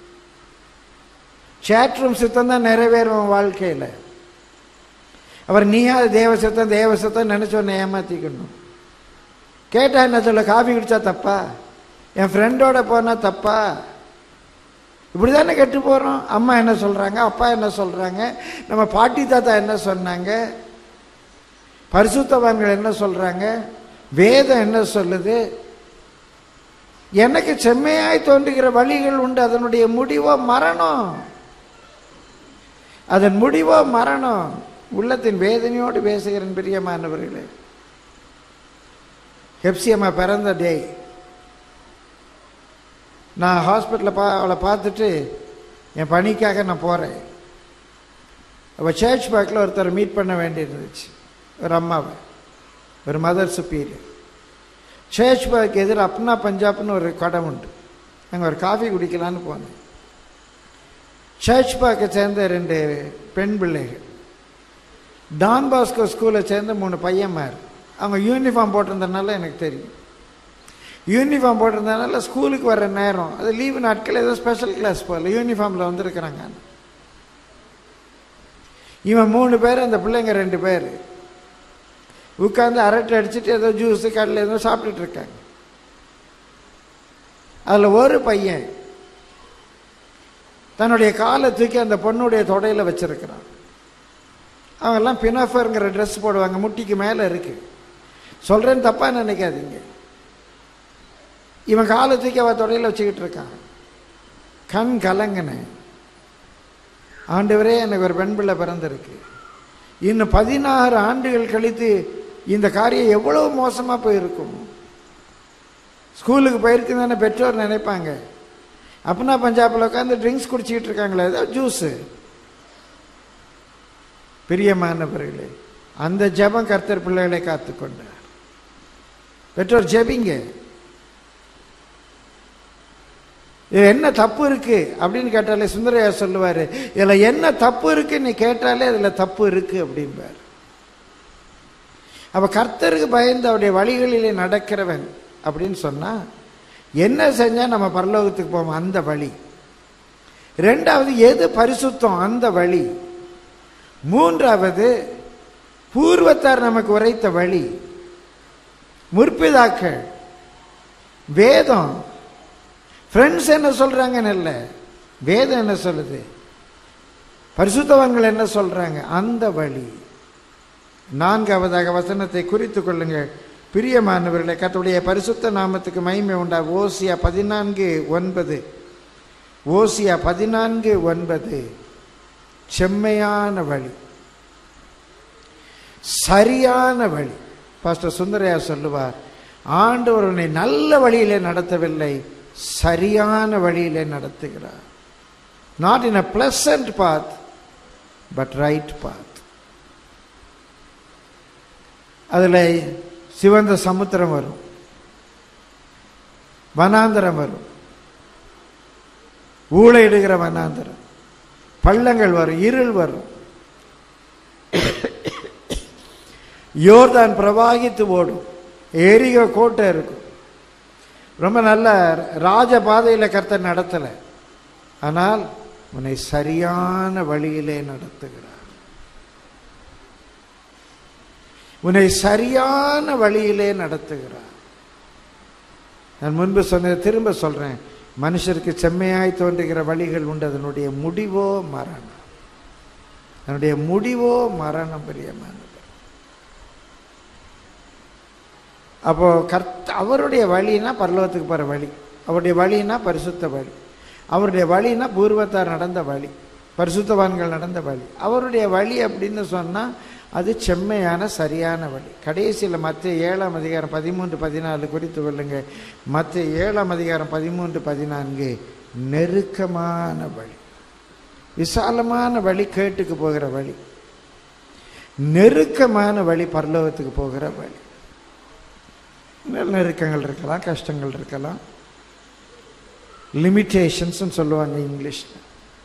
சேட் ரூம் சித்தம் தான் நிறைவேறும் வாழ்க்கையில் அவர் நீயா தேவ சித்தம் தேவ சித்தம் நினச்சி ஒன்று ஏமாற்றிக்கணும் கேட்டா என்ன சொல்ல காஃபி குடிச்சா தப்பா என் ஃப்ரெண்டோட போனால் தப்பா இப்படி தானே கெட்டு போகிறோம் அம்மா என்ன சொல்கிறாங்க அப்பா என்ன சொல்கிறாங்க நம்ம பாட்டி தாத்தா என்ன சொன்னாங்க பரிசுத்தவான்கள் என்ன சொல்கிறாங்க வேதம் என்ன சொல்லுது எனக்கு செம்மையாய் தோன்றுகிற வழிகள் உண்டு அதனுடைய முடிவோ மரணம் அதன் முடிவோ மரணம் உள்ளத்தின் வேதனையோடு பேசுகிறேன் பிரியமானவர்களே ஹெப்சியம்மா பிறந்த டே நான் ஹாஸ்பிட்டலில் பா அவளை பார்த்துட்டு என் பணிக்காக நான் போகிறேன் அவள் சர்ச் பேக்கில் ஒருத்தர் மீட் பண்ண வேண்டியிருந்துச்சு ஒரு அம்மாவை ஒரு மதர் சுப்பீரியர் சர்ச் பேக் எதிர் அப்னா பஞ்சாப்னு ஒரு கடை உண்டு அங்கே ஒரு காஃபி குடிக்கலான்னு போனேன் சர்ச் பார்க்க சேர்ந்த ரெண்டு பெண் பிள்ளைகள் டான் பாஸ்கோ ஸ்கூலை சேர்ந்த மூணு பையன்மார் அவங்க யூனிஃபார்ம் போட்டிருந்தனால எனக்கு தெரியும் யூனிஃபார்ம் போட்டிருந்தனால ஸ்கூலுக்கு வர நேரம் அது லீவு நாட்கள் ஏதோ ஸ்பெஷல் கிளாஸ் போகல யூனிஃபார்மில் வந்திருக்கிறாங்க இவன் மூணு பேர் அந்த பிள்ளைங்க ரெண்டு பேர் உட்காந்து அரட்டை அடிச்சுட்டு ஏதோ ஜூஸு கடல ஏதோ சாப்பிட்டுட்டு இருக்காங்க அதில் ஒரு பையன் தன்னுடைய காலை தூக்கி அந்த பொண்ணுடைய தொடையில் வச்சிருக்கிறான் அவங்கெல்லாம் பினஃபருங்கிற ட்ரெஸ் போடுவாங்க முட்டிக்கு மேலே இருக்கு சொல்கிறேன்னு தப்பாக நினைக்காதீங்க இவன் காலை தூக்கி அவன் தொடையில் வச்சுக்கிட்டு இருக்கான் கண் கலங்கினேன் ஆண்டவரே எனக்கு ஒரு பெண் பிள்ளை பிறந்திருக்கு இன்னும் பதினாறு ஆண்டுகள் கழித்து இந்த காரியம் எவ்வளவு மோசமாக போயிருக்கும் ஸ்கூலுக்கு போயிருக்குன்னு பெற்றோர் நினைப்பாங்க அப்பனா பஞ்சாபில் உட்காந்து ட்ரிங்க்ஸ் குடிச்சிக்கிட்டு இருக்காங்களே ஏதோ ஜூஸு பிரியமானவர்களே அந்த ஜெபம் கர்த்தர் பிள்ளைகளை காத்துக்கொண்டார் பெற்றோர் ஜெபிங்க இது என்ன தப்பு இருக்கு அப்படின்னு கேட்டாலே சுந்தரையா சொல்லுவாரு இதுல என்ன தப்பு இருக்கு நீ கேட்டாலே அதுல தப்பு இருக்கு அப்படிம்பார் அப்ப கர்த்தருக்கு பயந்து அவருடைய வழிகளிலே நடக்கிறவன் அப்படின்னு சொன்னா என்ன செஞ்சா நம்ம பரலோகத்துக்கு போவோம் அந்த வழி ரெண்டாவது எது பரிசுத்தம் அந்த வழி மூன்றாவது பூர்வத்தார் நமக்கு உரைத்த வழி முற்பிதாக்கள் வேதம் ஃப்ரெண்ட்ஸ் என்ன சொல்றாங்கன்னு இல்லை வேதம் என்ன சொல்லுது பரிசுத்தவங்கள் என்ன சொல்றாங்க அந்த வழி நான்காவதாக வசனத்தை குறித்து கொள்ளுங்கள் பிரியமானவர்களே கத்துடைய பரிசுத்த நாமத்துக்கு மகிமை உண்டா ஓசியா பதினான்கு ஒன்பது ஓசியா பதினான்கு ஒன்பது செம்மையான வழி சரியான வழி பாஸ்டர் சுந்தரையா சொல்லுவார் ஆண்டவர் உன்னை நல்ல வழியிலே நடத்தவில்லை சரியான வழியிலே நடத்துகிறார் not in a pleasant path but right path அதில் சிவந்த சமுத்திரம் வரும் வனாந்தரம் வரும் ஊழையிடுகிற வனாந்தரம் பள்ளங்கள் வரும் இருள் வரும் யோர்தான் பிரவாகித்து ஓடும் எரிக கோட்டை இருக்கும் ரொம்ப நல்ல ராஜ பாதையில் கர்த்தர் நடத்தலை ஆனால் உன்னை சரியான வழியிலே நடத்துகிறார் உன்னை சரியான வழியிலே நடத்துகிறார் நான் முன்பு சொன்னதை திரும்ப சொல்றேன் மனுஷருக்கு செம்மையாய் தோன்றுகிற வழிகள் உண்டு அதனுடைய முடிவோ மரணம் அதனுடைய முடிவோ மரணம் பிரியமானது அப்போ கர்த்த அவருடைய வழினா பரலோகத்துக்கு போகிற வழி அவருடைய வழினா பரிசுத்த வழி அவருடைய வழினா பூர்வத்தார் நடந்த வழி பரிசுத்தவான்கள் நடந்த வழி அவருடைய வழி அப்படின்னு சொன்னால் அது செம்மையான சரியான வழி கடைசியில் மற்ற ஏழாம் அதிகாரம் பதிமூன்று பதினாலு குறித்து கொள்ளுங்க மற்ற ஏழாம் அதிகாரம் பதிமூன்று பதினான்கு நெருக்கமான வழி விசாலமான வழி கேட்டுக்கு போகிற வழி நெருக்கமான வழி பரலோகத்துக்கு போகிற வழி நெருக்கங்கள் இருக்கலாம் கஷ்டங்கள் இருக்கலாம் லிமிட்டேஷன்ஸ்னு சொல்லுவாங்க இங்கிலீஷில்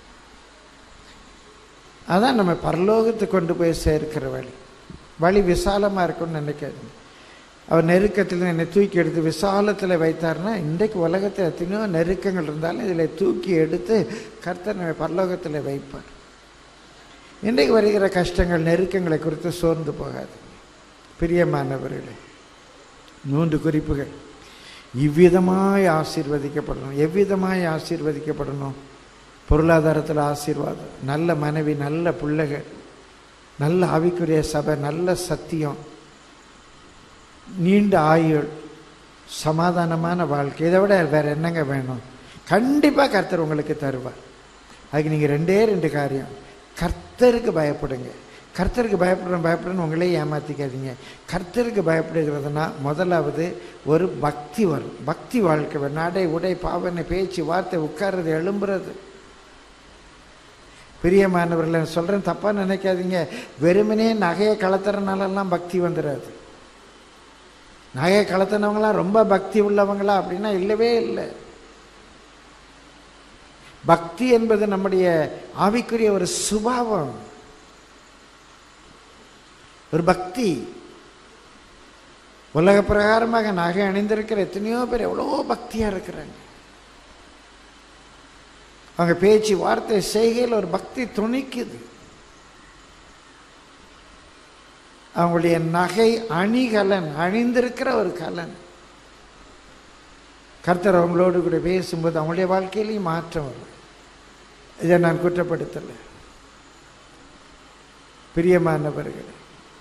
அதான் நம்ம பரலோகத்துக்கு கொண்டு போய் சேர்க்கிற வழி வழி விசாலமாக இருக்கும்னு நினைக்காது அவர் நெருக்கத்தில் என்னை தூக்கி எடுத்து விசாலத்தில் வைத்தார்னா இன்றைக்கு உலகத்தில் எத்தனையோ நெருக்கங்கள் இருந்தாலும் இதில் தூக்கி எடுத்து கர்த்தர் நம்ம பரலோகத்தில் வைப்பார் இன்றைக்கு வருகிற கஷ்டங்கள் நெருக்கங்களை குறித்து சோர்ந்து போகாது பிரியமானவர்களே மூன்று குறிப்புகள் இவ்விதமாய் ஆசீர்வதிக்கப்படணும் எவ்விதமாய் ஆசீர்வதிக்கப்படணும் பொருளாதாரத்தில் ஆசீர்வாதம் நல்ல மனைவி நல்ல பிள்ளைகள் நல்ல ஆவிக்குரிய சபை நல்ல சத்தியம் நீண்ட ஆயுள் சமாதானமான வாழ்க்கை இதை விட வேற என்னங்க வேணும் கண்டிப்பாக கர்த்தர் உங்களுக்கு தருவார் அதுக்கு நீங்கள் ரெண்டே ரெண்டு காரியம் கர்த்தருக்கு பயப்படுங்க கர்த்தருக்கு பயப்படுறோம் பயப்படுறோன்னு உங்களே ஏமாற்றிக்காதீங்க கர்த்தருக்கு பயப்படுகிறதுனா முதலாவது ஒரு பக்தி வரும் பக்தி வாழ்க்கை நடை உடை பாவனை பேச்சு வார்த்தை உட்கார்றது எழும்புறது பிரியமானவர்களை சொல்கிறேன் தப்பாக நினைக்காதீங்க வெறுமனே நகையை கலத்துறனாலெல்லாம் பக்தி வந்துடாது நகையை கலத்தினவங்களாம் ரொம்ப பக்தி உள்ளவங்களா அப்படின்னா இல்லவே இல்லை பக்தி என்பது நம்முடைய ஆவிக்குரிய ஒரு சுபாவம் ஒரு பக்தி உலக பிரகாரமாக நகை அணிந்திருக்கிற எத்தனையோ பேர் எவ்வளவோ பக்தியா இருக்கிறாங்க அவங்க பேச்சு வார்த்தை செய்கையில் ஒரு பக்தி துணிக்குது அவங்களுடைய நகை அணிகலன் அணிந்திருக்கிற ஒரு கலன் கர்த்தர் அவங்களோடு கூட பேசும்போது அவங்களுடைய வாழ்க்கையிலையும் மாற்றம் வரும் இதை நான் குற்றப்படுத்தலை பிரியமானவர்களே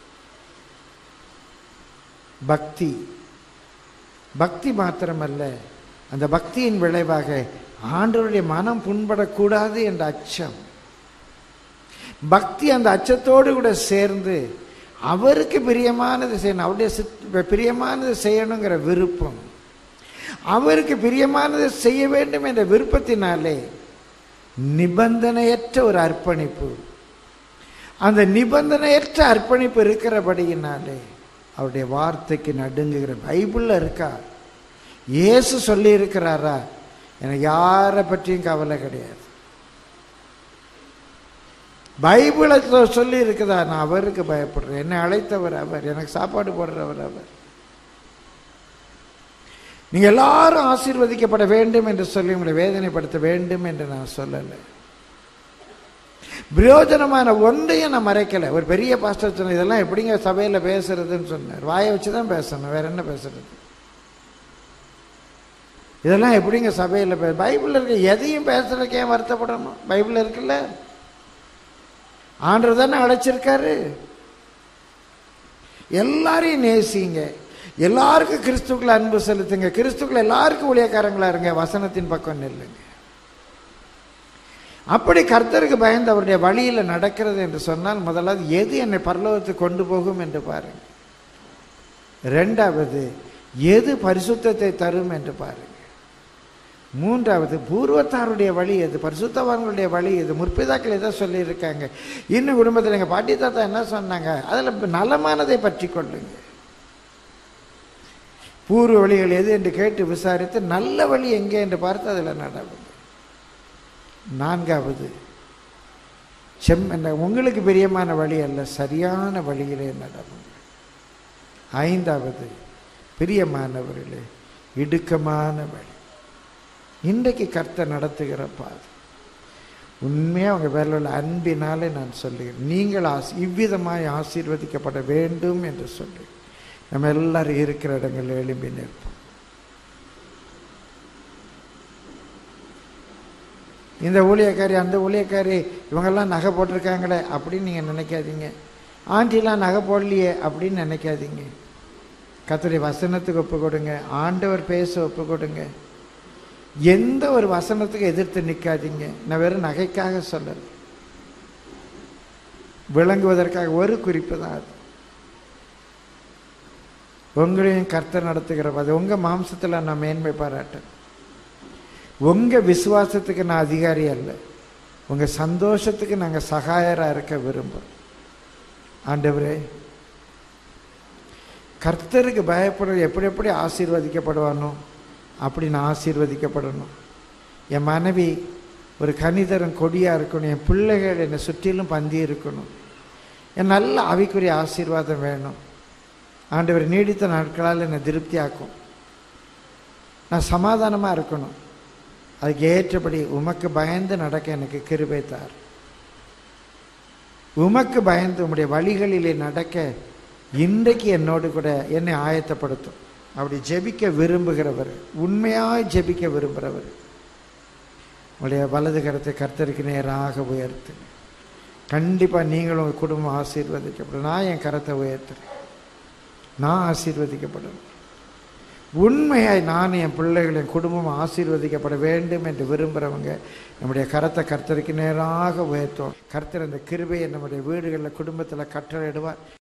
பக்தி பக்தி மாத்திரமல்ல அந்த பக்தியின் விளைவாக ஆண்டவருடைய மனம் புண்படக்கூடாது என்ற அச்சம் பக்தி அந்த அச்சத்தோடு கூட சேர்ந்து அவருக்கு பிரியமானது செய்யணும் அவருடைய சித்- பிரியமானது செய்யணுங்கிற விருப்பம் அவருக்கு பிரியமானது செய்ய வேண்டும் என்ற விருப்பத்தினாலே நிபந்தனையற்ற ஒரு அர்ப்பணிப்பு அந்த நிபந்தனையற்ற அர்ப்பணிப்பு இருக்கிறபடியினாலே அவருடைய வார்த்தைக்கு நடுங்குகிற பைபிளில் இருக்கா இயேசு சொல்லி இருக்கிறாரா எனக்கு யாரை பற்றியும் கவலை கிடையாது பைபிளை சொ- சொல்லி இருக்குதா நான் அவருக்கு பயப்படுறேன் என்னை அழைத்தவர் அவர் எனக்கு சாப்பாடு போடுறவர் அவர் நீங்க எல்லாரும் ஆசீர்வதிக்கப்பட வேண்டும் என்று சொல்லி உங்களை வேதனைப்படுத்த வேண்டும் என்று நான் சொல்லலை பிரயோஜனமான ஒன்றையும் நான் மறைக்கல ஒரு பெரிய பாஸ்டர் சொன்ன இதெல்லாம் எப்படிங்க சபையில பேசுறதுன்னு சொன்னார் வாயை வச்சு தான் பேசணும் வேற என்ன பேசுறது இதெல்லாம் எப்படிங்க சபையில பே பைபிள்ல இருக்க எதையும் பேசுறதுக்கு ஏன் வருத்தப்படணும் பைபிள்ல இருக்குல்ல ஆண்டவர் தானே அழைச்சிருக்காரு எல்லாரையும் நேசிங்க எல்லாருக்கும் கிறிஸ்துக்குள்ள அன்பு செலுத்துங்க கிறிஸ்துக்குள்ள எல்லாருக்கும் ஊழியக்காரங்களா இருங்க வசனத்தின் பக்கம் நில்லுங்க அப்படி கர்த்தருக்கு பயந்து அவருடைய வழியில நடக்கிறது என்று சொன்னால் முதலாவது எது என்னை பரலோகத்துக்கு கொண்டு போகும் என்று பாருங்க ரெண்டாவது எது பரிசுத்தத்தை தரும் என்று பாருங்க மூன்றாவது பூர்வத்தாருடைய வழி எது பரிசுத்தவான்களுடைய வழி எது முற்பிதாக்கள் எதை சொல்லியிருக்காங்க இன்னும் குடும்பத்தில் எங்கள் பாட்டி தாத்தா என்ன சொன்னாங்க அதில் நலமானதை பற்றி கொள்ளுங்க பூர்வ வழிகள் எது என்று கேட்டு விசாரித்து நல்ல வழி எங்கே என்று பார்த்து அதில் நடவுங்க நான்காவது செம் என்ன உங்களுக்கு பிரியமான வழி அல்ல சரியான வழியிலே நடவுங்க ஐந்தாவது பிரியமானவர்களே இடுக்கமான வழி இன்றைக்கு கர்த்தர் நடத்துகிற பாதை உண்மையாக அவங்க மேல உள்ள அன்பினாலே நான் சொல்லுகிறேன் நீங்கள் ஆசி இவ்விதமாய் ஆசீர்வதிக்கப்பட வேண்டும் என்று சொல்லி நம்ம எல்லாரும் இருக்கிற இடங்களில் எழும்பி நிற்போம் இந்த ஊழியக்காரி அந்த ஊழியக்காரி இவங்கெல்லாம் நகை போட்டிருக்காங்களே அப்படின்னு நீங்கள் நினைக்காதீங்க ஆண்டிலாம் நகை போடலையே அப்படின்னு நினைக்காதீங்க கர்த்தருடைய வசனத்துக்கு ஒப்பு கொடுங்க ஆண்டவர் பேச ஒப்பு கொடுங்க எந்த ஒரு வசனத்துக்கு எதிர்த்து நிற்காதீங்க நான் வெறும் நகைக்காக சொல்லல விளங்குவதற்காக ஒரு குறிப்பு தான் அது உங்களையும் கர்த்தர் நடத்துகிற அது உங்க மாம்சத்தில் நான் மேன்மை பாராட்டேன் உங்க விசுவாசத்துக்கு நான் அதிகாரி அல்ல உங்க சந்தோஷத்துக்கு நாங்க சகாயரா இருக்க விரும்புறோம் ஆண்டவரே கர்த்தருக்கு பயப்படுறது எப்படி எப்படி ஆசீர்வதிக்கப்படுவானோ அப்படி நான் ஆசீர்வதிக்கப்படணும் என் மனைவி ஒரு கனிதரம் கொடியா இருக்கணும் என் பிள்ளைகள் என்னை சுற்றிலும் பந்தி இருக்கணும் என் நல்ல ஆவிக்குரிய ஆசீர்வாதம் வேணும் ஆண்டவர் நீடித்த நாட்களால் என்னை திருப்தியாக்கும் நான் சமாதானமாக இருக்கணும் அதுக்கு ஏற்றபடி உமக்கு பயந்து நடக்க எனக்கு கிருபை தார் உமக்கு பயந்து உம்முடைய வழிகளிலே நடக்க இன்றைக்கு என்னோடு கூட என்னை ஆயத்தப்படுத்தும் அப்படி ஜெபிக்க விரும்புகிறவர் உண்மையாய் ஜெபிக்க விரும்புகிறவர் உங்களுடைய வலது கரத்தை கர்த்தருக்கு நேராக உயர்த்து கண்டிப்பாக நீங்களும் உங்கள் குடும்பம் ஆசீர்வதிக்கப்படும் நான் என் கரத்தை உயர்த்துறேன் நான் ஆசீர்வதிக்கப்படும் உண்மையாய் நான் என் பிள்ளைகள் என் குடும்பம் ஆசீர்வதிக்கப்பட வேண்டும் என்று விரும்புகிறவங்க நம்முடைய கரத்தை கர்த்தருக்கு நேராக உயர்த்துவோம் கர்த்தர் அந்த கிருபையை நம்முடைய வீடுகளில் குடும்பத்தில் கட்டளையிடுவார்